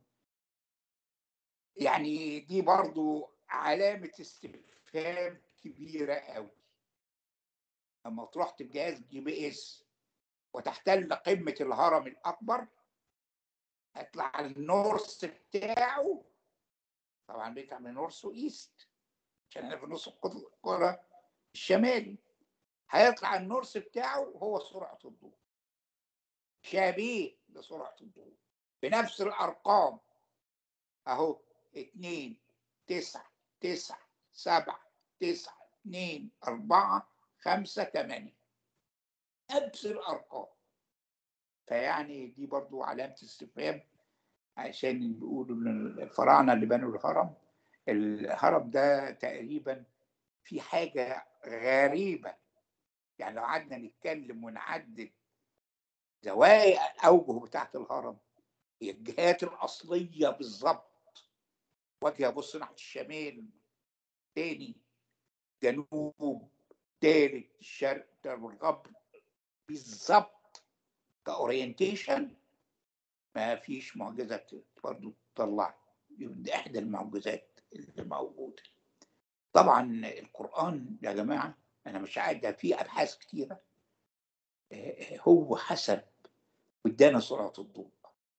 يعني دي برضو علامة استفهام كبيرة قوي لما تروح بجهاز جي بي اس وتحتل قمة الهرم الأكبر هيطلع النورس بتاعه طبعا بيطلع من نورس وإيست عشان احنا في نص الكرة الشمالي هيطلع النورس بتاعه هو سرعة الضوء شبيه لسرعة الضوء بنفس الأرقام أهو اتنين تسعة تسعة سبعة تسعة اتنين أربعة خمسة تمانية نفس الأرقام فيعني دي برضو علامة استفهام عشان بيقولوا إن الفراعنة اللي بنوا الهرم الهرم ده تقريبا في حاجة غريبة يعني لو قعدنا نتكلم ونعدد زوايا الأوجه بتاعت الهرم هي الجهات الأصلية بالظبط وجه يبص ناحية الشمال تاني جنوب تالت الشرق الغرب بالظبط كاورينتيشن ما فيش معجزة برضه تطلع دي إحدى المعجزات اللي موجودة طبعا القرآن يا جماعة أنا مش عارف ده في أبحاث كتيرة هو حسب وادانا سرعة الضوء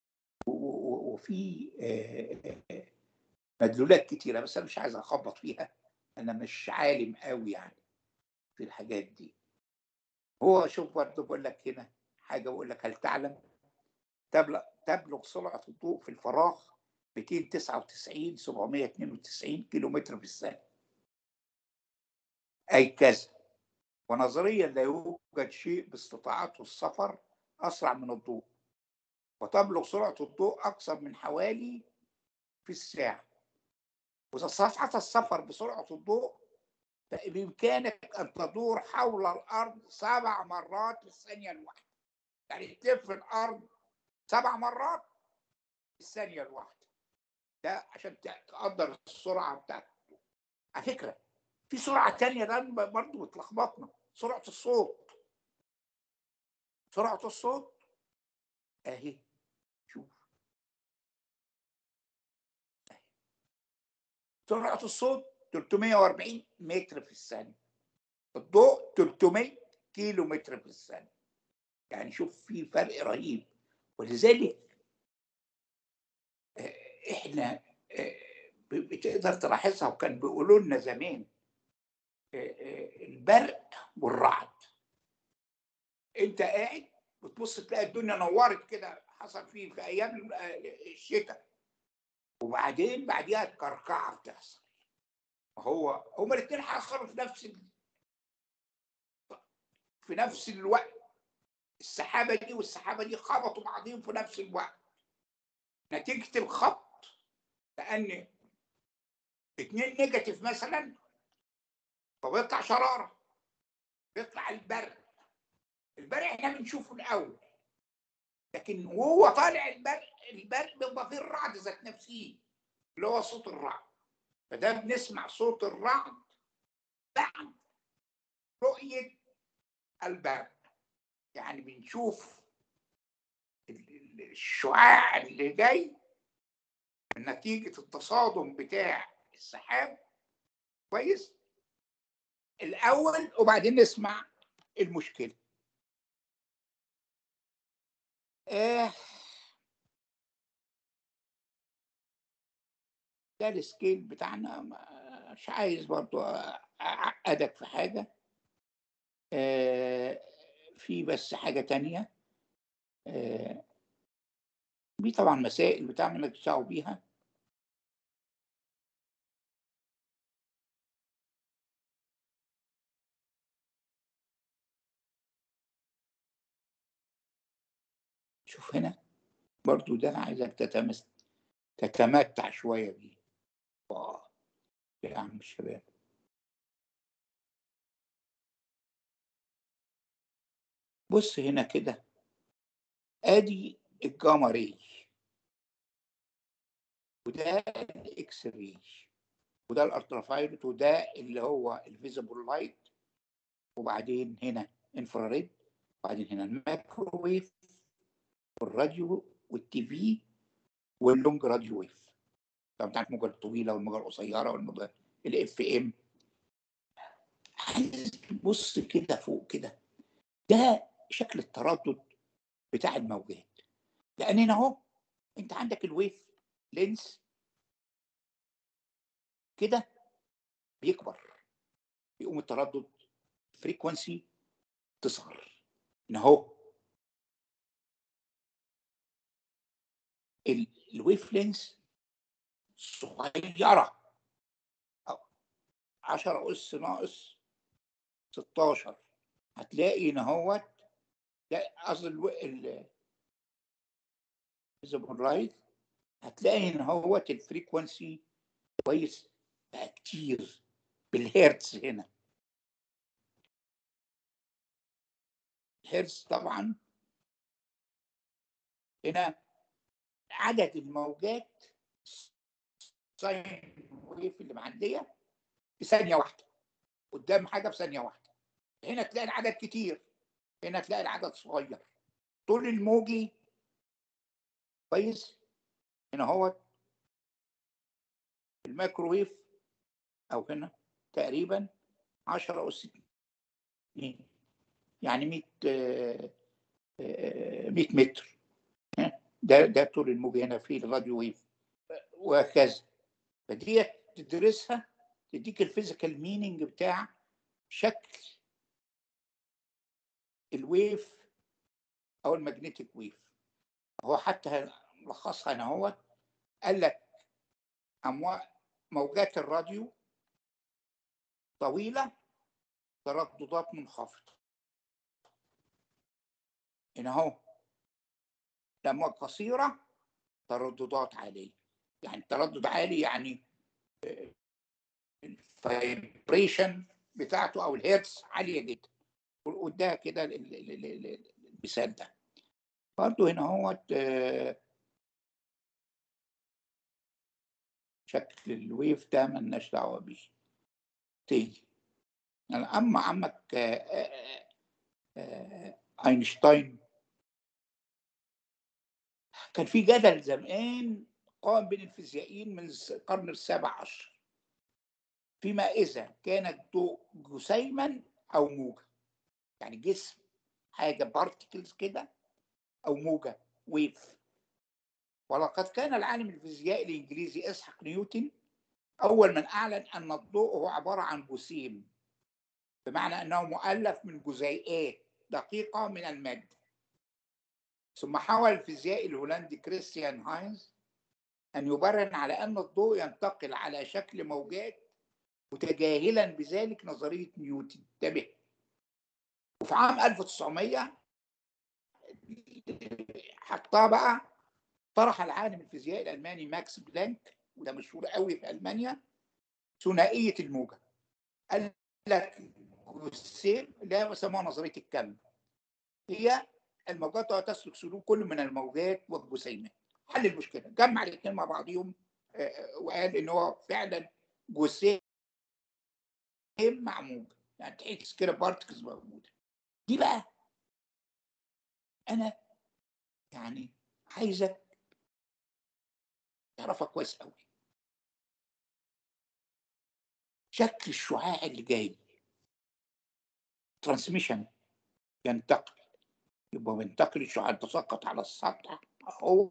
وفي مدلولات كتيرة بس أنا مش عايز أخبط فيها أنا مش عالم قوي يعني في الحاجات دي هو شوف برضه بقول لك هنا حاجة بقول لك هل تعلم تبلغ, تبلغ سرعة الضوء في الفراغ 299 792 كيلو متر في الثانية أي كذا ونظريا لا يوجد شيء باستطاعته السفر أسرع من الضوء وتبلغ سرعة الضوء أكثر من حوالي في الساعة وإذا استطعت السفر بسرعة الضوء فبإمكانك أن تدور حول الأرض سبع مرات في الثانية الواحدة يعني تلف الأرض سبع مرات في الثانية الواحدة ده عشان تقدر السرعة بتاعته على فكرة في سرعة تانية ده برضه بتلخبطنا سرعة الصوت سرعة الصوت أهي شوف أهي. سرعة الصوت 340 متر في الثانية الضوء 300 كيلو متر في الثانية يعني شوف في فرق رهيب ولذلك احنا بتقدر تلاحظها وكان بيقولوا لنا زمان البرق والرعد انت قاعد بتبص تلاقي الدنيا نورت كده حصل فيه في ايام الشتاء وبعدين بعديها الكركعه بتحصل هو هما الاثنين حصلوا في نفس ال... في نفس الوقت السحابه دي والسحابه دي خبطوا بعضهم في نفس الوقت نتيجه الخبط لان اتنين نيجاتيف مثلا فبيطلع شراره بيطلع البرق البرق احنا بنشوفه الاول لكن وهو طالع البرق البرق بيبقى فيه الرعد ذات نفسه اللي هو صوت الرعد فده بنسمع صوت الرعد بعد رؤية البرق يعني بنشوف الشعاع اللي جاي نتيجة التصادم بتاع السحاب كويس الأول وبعدين نسمع المشكلة آه ده السكيل بتاعنا مش عايز برضو أعقدك في حاجة آه في بس حاجة تانية آه دي طبعا مسائل بتعمل تشتغلوا بيها شوف هنا برضو ده انا عايزك تتمس تتمتع شويه بيه آه. يا عم الشباب بص هنا كده ادي الجاما راي وده الاكس راي وده الالترافايولت وده اللي هو الفيزيبل لايت وبعدين هنا انفراريد وبعدين هنا الميكروويف والراديو والتي في واللونج راديو ويف طب انت عارف الموجه الطويله والموجه القصيره والموجه الاف ام عايز تبص كده فوق كده ده شكل التردد بتاع الموجات لان هنا اهو انت عندك الويف لينس كده بيكبر يقوم التردد فريكونسي تصغر هنا اهو ال- الويف لينس صغيره 10 اس ناقص 16 هتلاقي ان هو قصدي الو- ال رايت هتلاقي ان هو الفريكونسي كويس بقى كتير بالهرتز هنا الهرتز طبعا هنا عدد الموجات ساين ويف اللي معديه في ثانيه واحده قدام حاجه في ثانيه واحده هنا تلاقي العدد كتير هنا تلاقي العدد صغير طول الموجي كويس هنا هو الميكروويف او هنا تقريبا 10 اس 2 يعني 100 آه، آه، 100 متر ها؟ ده ده طول الموجي هنا في الراديو ويف وهكذا فدي تدرسها تديك الفيزيكال مينينج بتاع شكل الويف او المagnetic ويف هو حتى لخصها هنا هو قال لك أموا- موجات الراديو طويلة ترددات منخفضة هنا اهو الأمواج قصيرة ترددات عالية يعني تردد عالي يعني الفايبريشن بتاعته أو الهيرتز عالية جدا وده كده ال- ال- ال- ال- المثال ده برضه هنا هو شكل الويف ده ملناش دعوة بيه تاني يعني أما عمك آه، آه، آه، أينشتاين كان في جدل زمان قام بين الفيزيائيين من القرن السابع عشر فيما إذا كان الضوء جسيما أو موجة يعني جسم حاجة بارتكلز كده أو موجة ويف ولقد كان العالم الفيزيائي الإنجليزي إسحاق نيوتن أول من أعلن أن الضوء هو عبارة عن جسيم بمعنى أنه مؤلف من جزيئات دقيقة من المادة ثم حاول الفيزيائي الهولندي كريستيان هاينز أن يبرهن على أن الضوء ينتقل على شكل موجات متجاهلا بذلك نظرية نيوتن انتبه وفي عام 1900 حطها بقى طرح العالم الفيزيائي الألماني ماكس بلانك وده مشهور قوي في ألمانيا ثنائية الموجة قال لك جسيم لا يسموها نظرية الكم هي الموجات تسلك سلوك كل من الموجات والجسيمات حل المشكله جمع الاثنين مع بعضهم آه، وقال ان هو فعلا جسيم مع موجه يعني تحس كده بارتكلز موجوده دي بقى انا يعني عايزك تعرفها كويس قوي شكل الشعاع اللي جاي ترانسميشن ينتقل يبقى بينتقل الشعاع يتساقط على السطح هو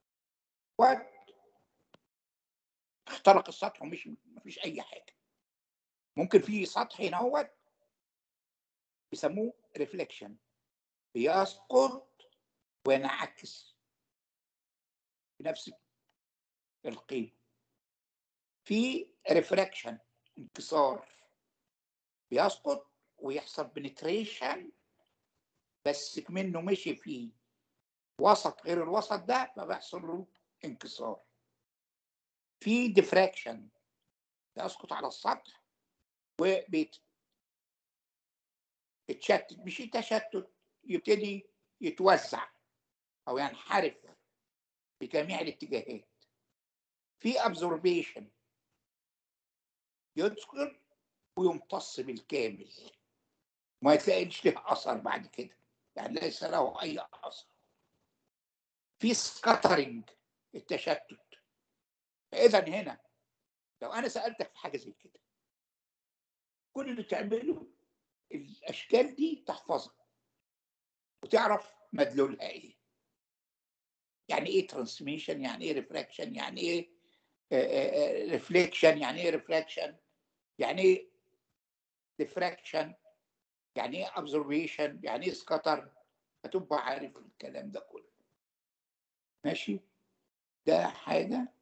اخترق السطح ومش مفيش اي حاجه ممكن في سطح هنا هو بيسموه ريفليكشن بيسقط وينعكس بنفس القيمه في ريفراكشن انكسار بيسقط ويحصل بنتريشن بس منه مشي في وسط غير الوسط ده فبيحصل له انكسار في ديفراكشن يسقط على السطح وبيت يتشتت مش تشتت يبتدي يتوزع او ينحرف بجميع الاتجاهات في ابزوربيشن يدخل ويمتص بالكامل ما تلاقيش له اثر بعد كده يعني ليس له اي اثر في سكاترنج التشتت فاذا هنا لو انا سالتك في حاجه زي كده كل اللي تعمله الاشكال دي تحفظها وتعرف مدلولها ايه يعني ايه ترانسميشن يعني ايه ريفراكشن يعني ايه ريفليكشن يعني ايه ريفراكشن يعني ايه ديفراكشن يعني ايه ابزوربيشن يعني ايه سكاتر هتبقى عارف الكلام ده كله ماشي ده حاجه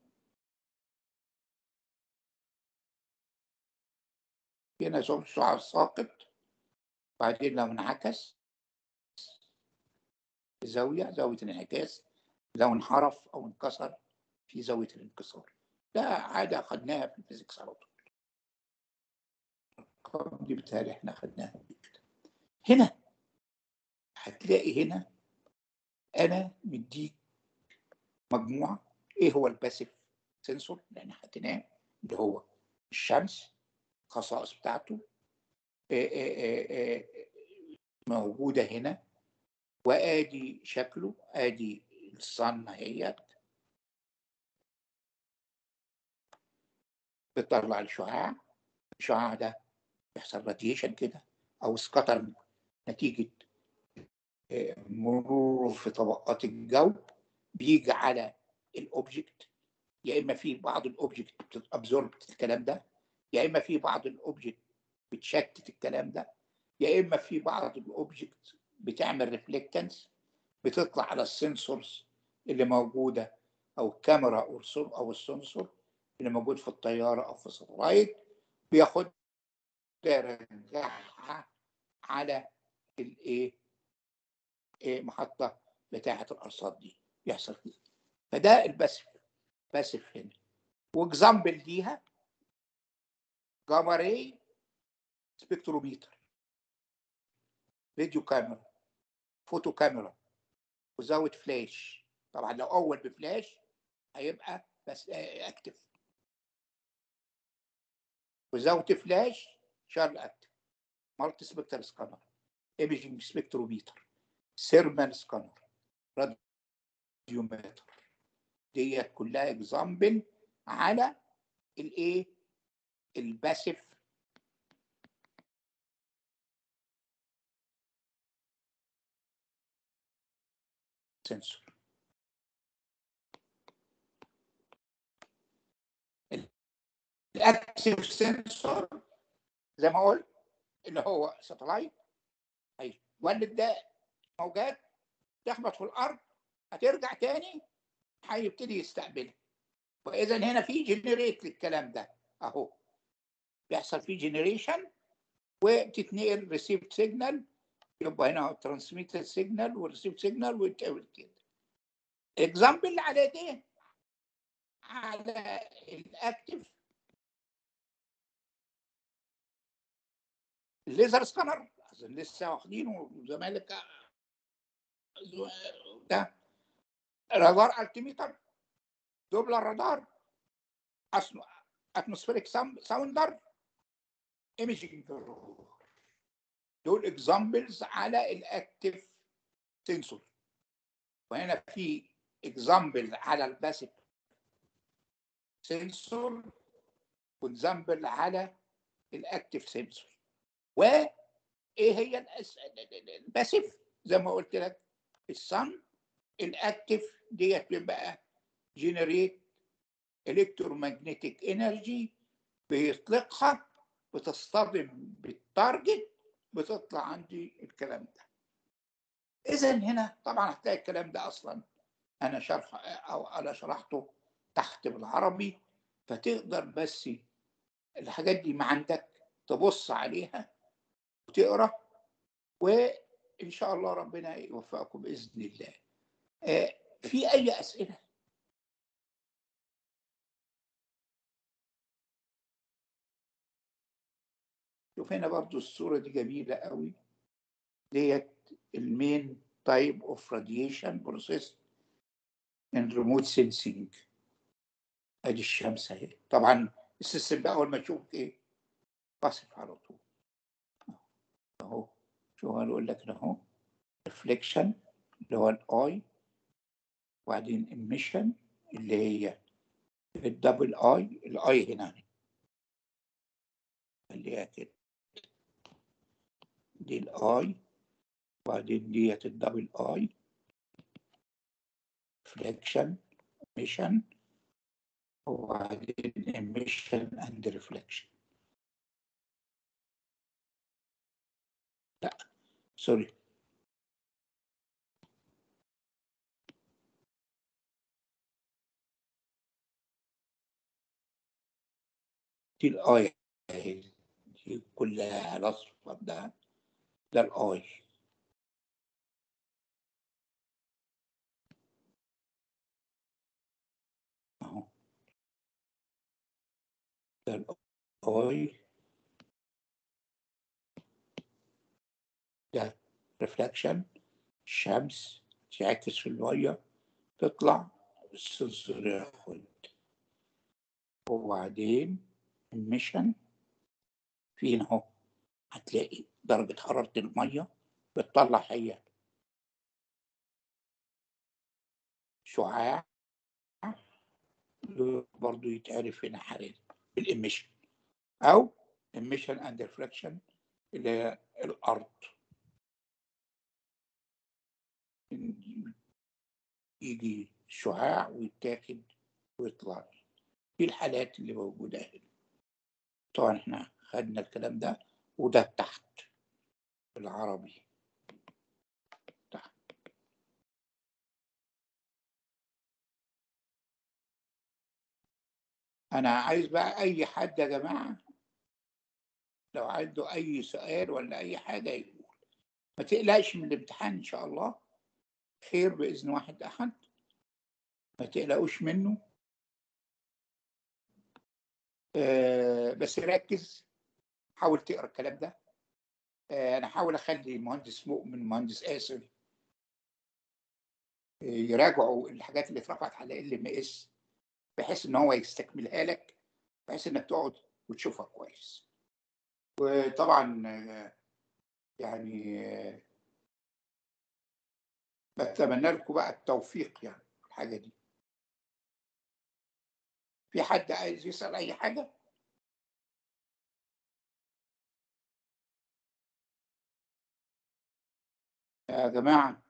هنا شعاع ساقط بعدين لو انعكس زاوية زاوية الانعكاس لو انحرف أو انكسر في زاوية الانكسار ده عادة أخدناها في الفيزيكس على طول الأرقام دي بالتالي احنا أخدناها كده هنا هتلاقي هنا أنا مديك مجموعة إيه هو الباسيف سنسور لأن حكيناه اللي هو الشمس الخصائص بتاعته موجودة هنا وادي شكله ادي الصن اهيت بتطلع الشعاع الشعاع ده بيحصل راديشن كده او سكتر نتيجة مرور في طبقات الجو بيجي على الاوبجكت يا اما في بعض الاوبجكت بتابزورب الكلام ده يا اما في بعض الاوبجكت بتشتت الكلام ده يا اما في بعض الاوبجكت بتعمل ريفلكتنس بتطلع على السنسورز اللي موجوده او الكاميرا او او السنسور اللي موجود في الطياره او في الساتلايت بياخد يرجعها على الايه محطه بتاعه الارصاد دي يحصل كده فده الباسف باسف هنا واكزامبل ليها جاما راي سبكتروميتر فيديو كاميرا فوتو كاميرا وزاوية فلاش طبعا لو اول بفلاش هيبقى بس اكتف وزاوية فلاش شارل اكتف مالتي سبكتر سكانر ايميجنج سبكتروميتر سيرمال سكانر راديومتر ديت كلها اكزامبل على الايه الباسف سنسور الاكتف سنسور زي ما قلت اللي هو ساتلايت هيولد ده موجات تخبط في الارض هترجع تاني هيبتدي يستقبلها واذا هنا في جنريت للكلام ده اهو بيحصل فيه جنريشن وتتنقل ريسيفد سيجنال يبقى هنا ترانسميتد سيجنال وريسيفد سيجنال وتقابل كده اكزامبل على ايه؟ على الاكتف الليزر سكانر لسه واخدينه زمالك ده رادار التيميتر دوبلر رادار اتموسفيريك ساوندر ايميجنج دول اكزامبلز على الاكتف سنسور وهنا في اكزامبل على الباسيف سنسور واكزامبل على الاكتف سنسور وايه هي الباسيف زي ما قلت لك الصن الاكتف ديت بيبقى جنريت الكترومagnetic انرجي بيطلقها بتصطدم بالتارجت بتطلع عندي الكلام ده اذا هنا طبعا هتلاقي الكلام ده اصلا انا شرح او انا شرحته تحت بالعربي فتقدر بس الحاجات دي ما عندك تبص عليها وتقرا وان شاء الله ربنا يوفقكم باذن الله في اي اسئله شوف هنا برضو الصورة دي جميلة قوي ديت المين تايب اوف راديشن بروسيس ان ريموت سينسينج ادي الشمس اهي طبعا السيستم ده اول ما تشوف ايه بصف على طول اهو شو هنقول لك اهو ريفليكشن اللي هو الاي وبعدين emission اللي هي الدبل اي الاي هنا خليها كده دي الاي وبعدين ديت الدبل اي reflection emission وبعدين emission and reflection لا سوري دي الاي اهي دي كلها الاصفر ده ده الاي اهو ده الاي ده ريفلكشن الشمس تعكس في المية تطلع السنسور ياخد وبعدين الميشن فين اهو هتلاقي درجة حرارة المية بتطلع هي شعاع برضو يتعرف هنا حرارة الإميشن أو emission and reflection اللي هي الأرض يجي شعاع ويتاخد ويطلع دي الحالات اللي موجودة هنا طبعا احنا خدنا الكلام ده وده تحت بالعربي تحت انا عايز بقى اي حد يا جماعة لو عنده اي سؤال ولا اي حاجة يقول ما تقلقش من الامتحان ان شاء الله خير باذن واحد احد ما تقلقوش منه آه بس ركز حاول تقرا الكلام ده آه انا حاول اخلي المهندس مؤمن مهندس اسف آه يراجعوا الحاجات اللي اترفعت على ال ام اس بحيث ان هو يستكملها لك بحيث انك تقعد وتشوفها كويس وطبعا آه يعني آه بتمنى لكم بقى التوفيق يعني في الحاجه دي في حد عايز يسال اي حاجه يا جماعه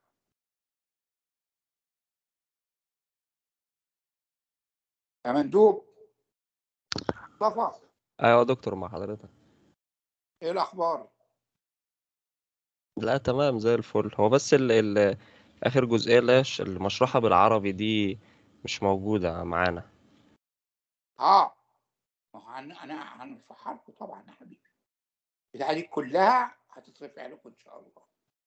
يا مندوب مصطفى ايوه يا دكتور مع حضرتك ايه الاخبار لا تمام زي الفل هو بس ال ال اخر جزئيه اللي هي الش- المشروحه بالعربي دي مش موجوده معانا اه ما هو هن- انا هنرفعها لكم طبعا يا حبيبي البتاعه دي كلها هتترفع لكم ان شاء الله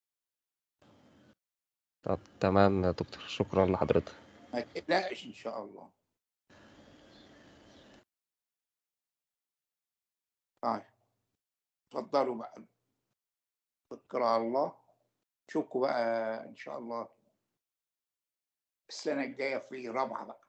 طب تمام يا دكتور شكرا لحضرتك ما تقلقش ان شاء الله طيب اتفضلوا بقى توكلوا على الله نشوفكم بقى ان شاء الله السنه الجايه في رابعه بقى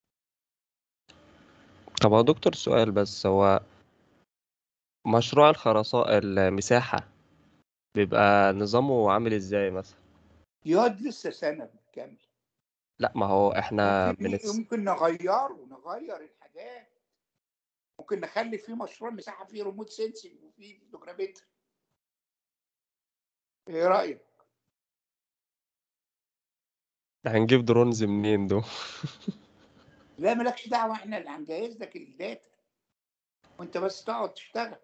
طب هو دكتور سؤال بس هو مشروع الخرساء المساحه بيبقى نظامه عامل ازاي مثلا يقعد لسه سنه بالكامل لا ما هو احنا ممكن بنتس... ممكن نغيره نغير الحاجات ممكن نخلي فيه مشروع مساحه فيه ريموت سينسنج وفيه فوتوجرافيتر ايه رايك؟ هنجيب درونز منين دول لا مالكش دعوه احنا اللي هنجهز لك الداتا وانت بس تقعد تشتغل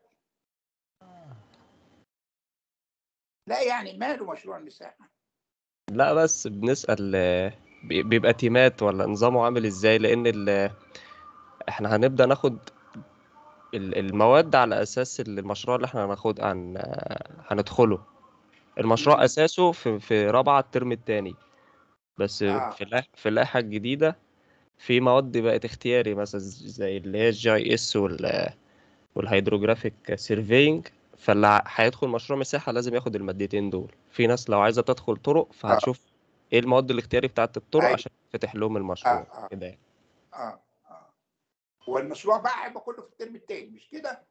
لا يعني ماله مشروع المساحه لا بس بنسأل آه، بي- بيبقى تيمات ولا نظامه عامل ازاي لان ال... احنا هنبدأ ناخد ال- المواد على اساس ال- المشروع اللي احنا هناخد عن هندخله المشروع مم. اساسه في في رابعة الترم التاني بس آه. في اللائحة في اللائحة الجديدة في مواد بقت اختياري مثلا زي اللي هي الجي اي اس وال والهيدروجرافيك سيرفينج فاللي ع- هيدخل مشروع مساحة لازم ياخد المادتين دول في ناس لو عايزة تدخل طرق فهتشوف ايه المواد الاختياري بتاعت الطرق أيوة. عشان يفتح لهم المشروع آه، آه. كده يعني. اه اه والمشروع بقى هيبقى كله في الترم التاني مش كده؟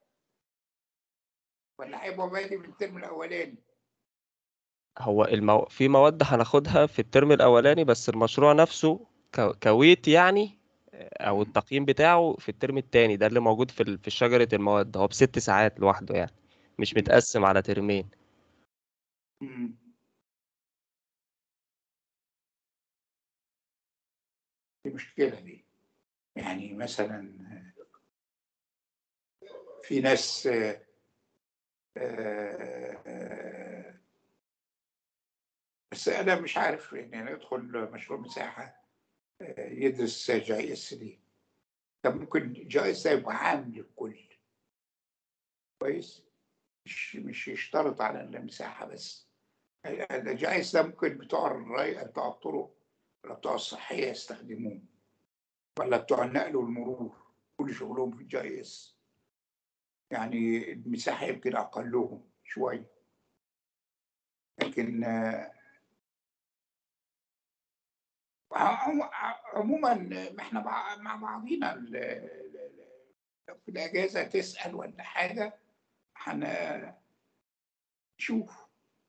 ولا هيبقى بادئ من الترم الاولاني؟ هو المو... في مواد هناخدها في الترم الأولاني بس المشروع نفسه ك- كويت يعني او التقييم بتاعه في الترم التاني ده اللي موجود في ال- في شجرة المواد هو بست ساعات لوحده يعني مش مم. متقسم على ترمين مم. دي مشكلة دي يعني مثلا في ناس آه، آه، بس أنا مش عارف يعني ندخل مشروع مساحة آه، يدرس جي اس دي طب ممكن جي اس ده يبقى عام للكل كويس مش مش يشترط على المساحة بس الجي اس ده ممكن بتوع الري بتوع الطرق ولا بتوع الصحية يستخدموه ولا بتوع النقل والمرور كل شغلهم في الجي اس يعني المساحة يمكن أقلهم شوية لكن آه، عم- عموما ما احنا مع مع بعضينا ال- ال- ال- في الأجازة تسأل ولا حاجة هنشوف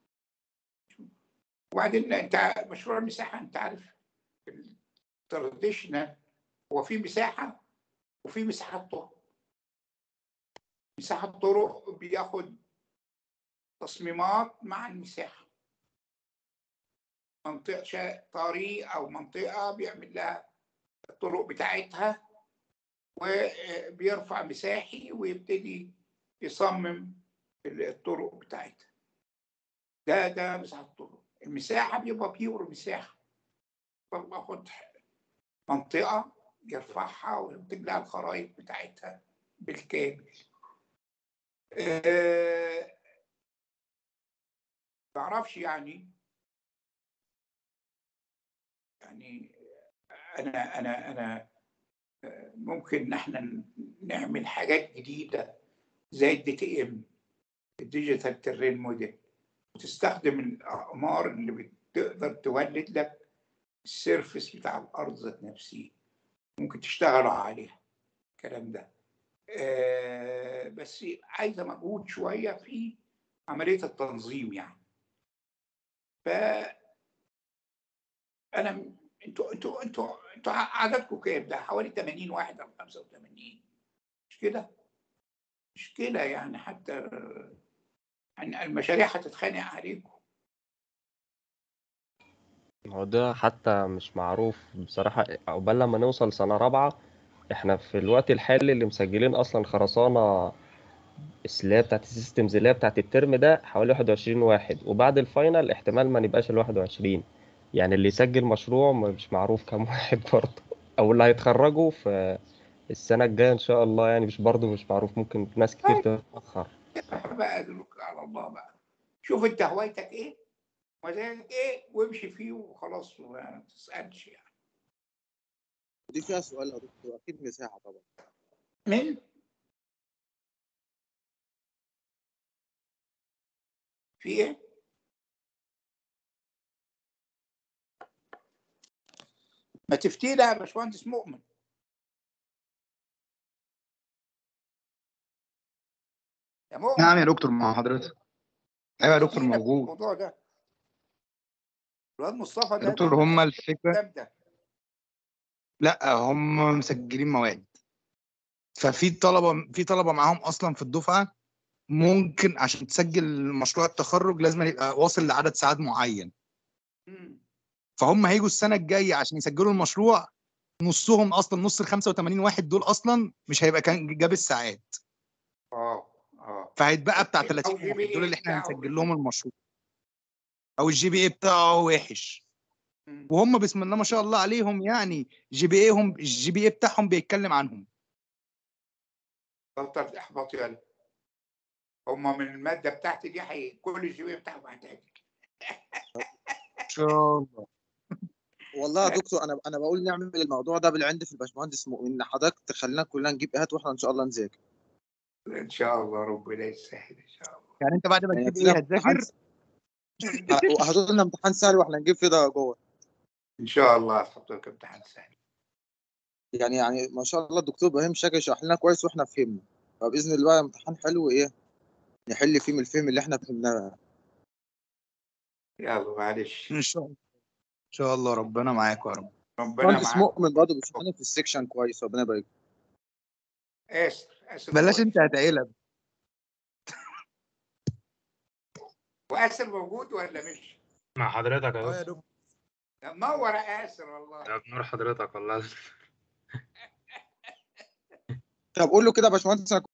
وبعدين انت مشروع المساحة انت عارف التراديشنال هو في مساحة وفي مساحات طرق مساحة طرق بياخد تصميمات مع المساحة منطقة شا- طريق أو منطقة بيعمل لها الطرق بتاعتها وبيرفع مساحي ويبتدي يصمم الطرق بتاعتها ده ده مساحة الطرق المساحة بيبقى بيور مساحة باخد منطقة يرفعها ويكتب لها الخرائط بتاعتها بالكامل أه معرفش يعني يعني انا انا انا آه، ممكن ان احنا نعمل حاجات جديده زي الدي تي ام الديجيتال ترين موديل وتستخدم الاقمار اللي بتقدر تولد لك السيرفس بتاع الارض ذات نفسه ممكن تشتغلوا عليها الكلام ده آه، بس عايزه مجهود شويه في عمليه التنظيم يعني ف انا انتوا انتوا انتوا انتوا عددكم كام ده حوالي 80 واحد او 85 مش كده مش كده يعني حتى يعني المشاريع هتتخانق عليكم هو ده حتى مش معروف بصراحة عقبال لما نوصل سنة رابعة احنا في الوقت الحالي اللي مسجلين اصلا خرسانة اللي هي بتاعت السيستمز اللي هي بتاعت الترم ده حوالي 21 واحد وبعد الفاينل احتمال ما نبقاش ال 21 يعني اللي يسجل مشروع مش معروف كام واحد برضه او اللي هيتخرجوا في السنة الجاية ان شاء الله يعني مش برضه مش معروف ممكن ناس كتير تتأخر بقى ادلك على الله بقى شوف انت هوايتك ايه مزاجك ايه وامشي فيه وخلاص ما تسالش يعني دي فيها سؤال يا دكتور اكيد مساحه طبعا من في ايه ما تفتينا يا باشمهندس مؤمن يا مؤمن نعم يا دكتور مع حضرتك ايوه يا دكتور افتينا في موجود الموضوع ده الواد مصطفى يا ده دكتور ده هما الفكره الكلام ده لا هم مسجلين مواد ففي طلبه في طلبه معاهم اصلا في الدفعه ممكن عشان تسجل مشروع التخرج لازم يبقى واصل لعدد ساعات معين مم. فهم هيجوا السنه الجايه عشان يسجلوا المشروع نصهم اصلا نص ال 85 واحد دول اصلا مش هيبقى كان جاب الساعات اه اه فهيتبقى بتاع أو 30 GPA واحد دول اللي احنا بتاعه هنسجل لهم المشروع او الجي بي اي بتاعه وحش مم. وهم بسم الله ما شاء الله عليهم يعني جي بي ايهم الجي بي اي بتاعهم بيتكلم عنهم بطل احباط يلا هما من الماده بتاعتي دي حي... كل الجي بتاعهم هتاجي ان شاء الله والله يا دكتور انا انا بقول نعمل الموضوع ده بالعند في الباشمهندس مؤمن ان حضرتك تخلينا كلنا نجيب ايهات واحنا ان شاء الله نذاكر ان شاء الله ربنا يسهل ان شاء الله يعني انت بعد ما يعني تجيب كده ايه هتذاكر وهاتوا لنا امتحان سهل واحنا نجيب فيه ده جوه ان شاء الله هتحط لك امتحان سهل يعني يعني ما شاء الله الدكتور ابراهيم شاكر يشرح لنا كويس واحنا فهمنا فباذن الله بقى امتحان حلو ايه نحل فيه من الفهم اللي احنا فهمناه يلا معلش ان شاء الله ان شاء الله ربنا معاك يا رب ربنا مهندس معاك مؤمن برضه بيشوف لنا في السكشن كويس ربنا يبارك اسر اسر بلاش كويس. انت هتعيلها واسر موجود ولا مش؟ مع حضرتك يا اه يا دكتور دكتور منور يا اسر والله يا بنور حضرتك والله طب قول له كده يا باشمهندس انا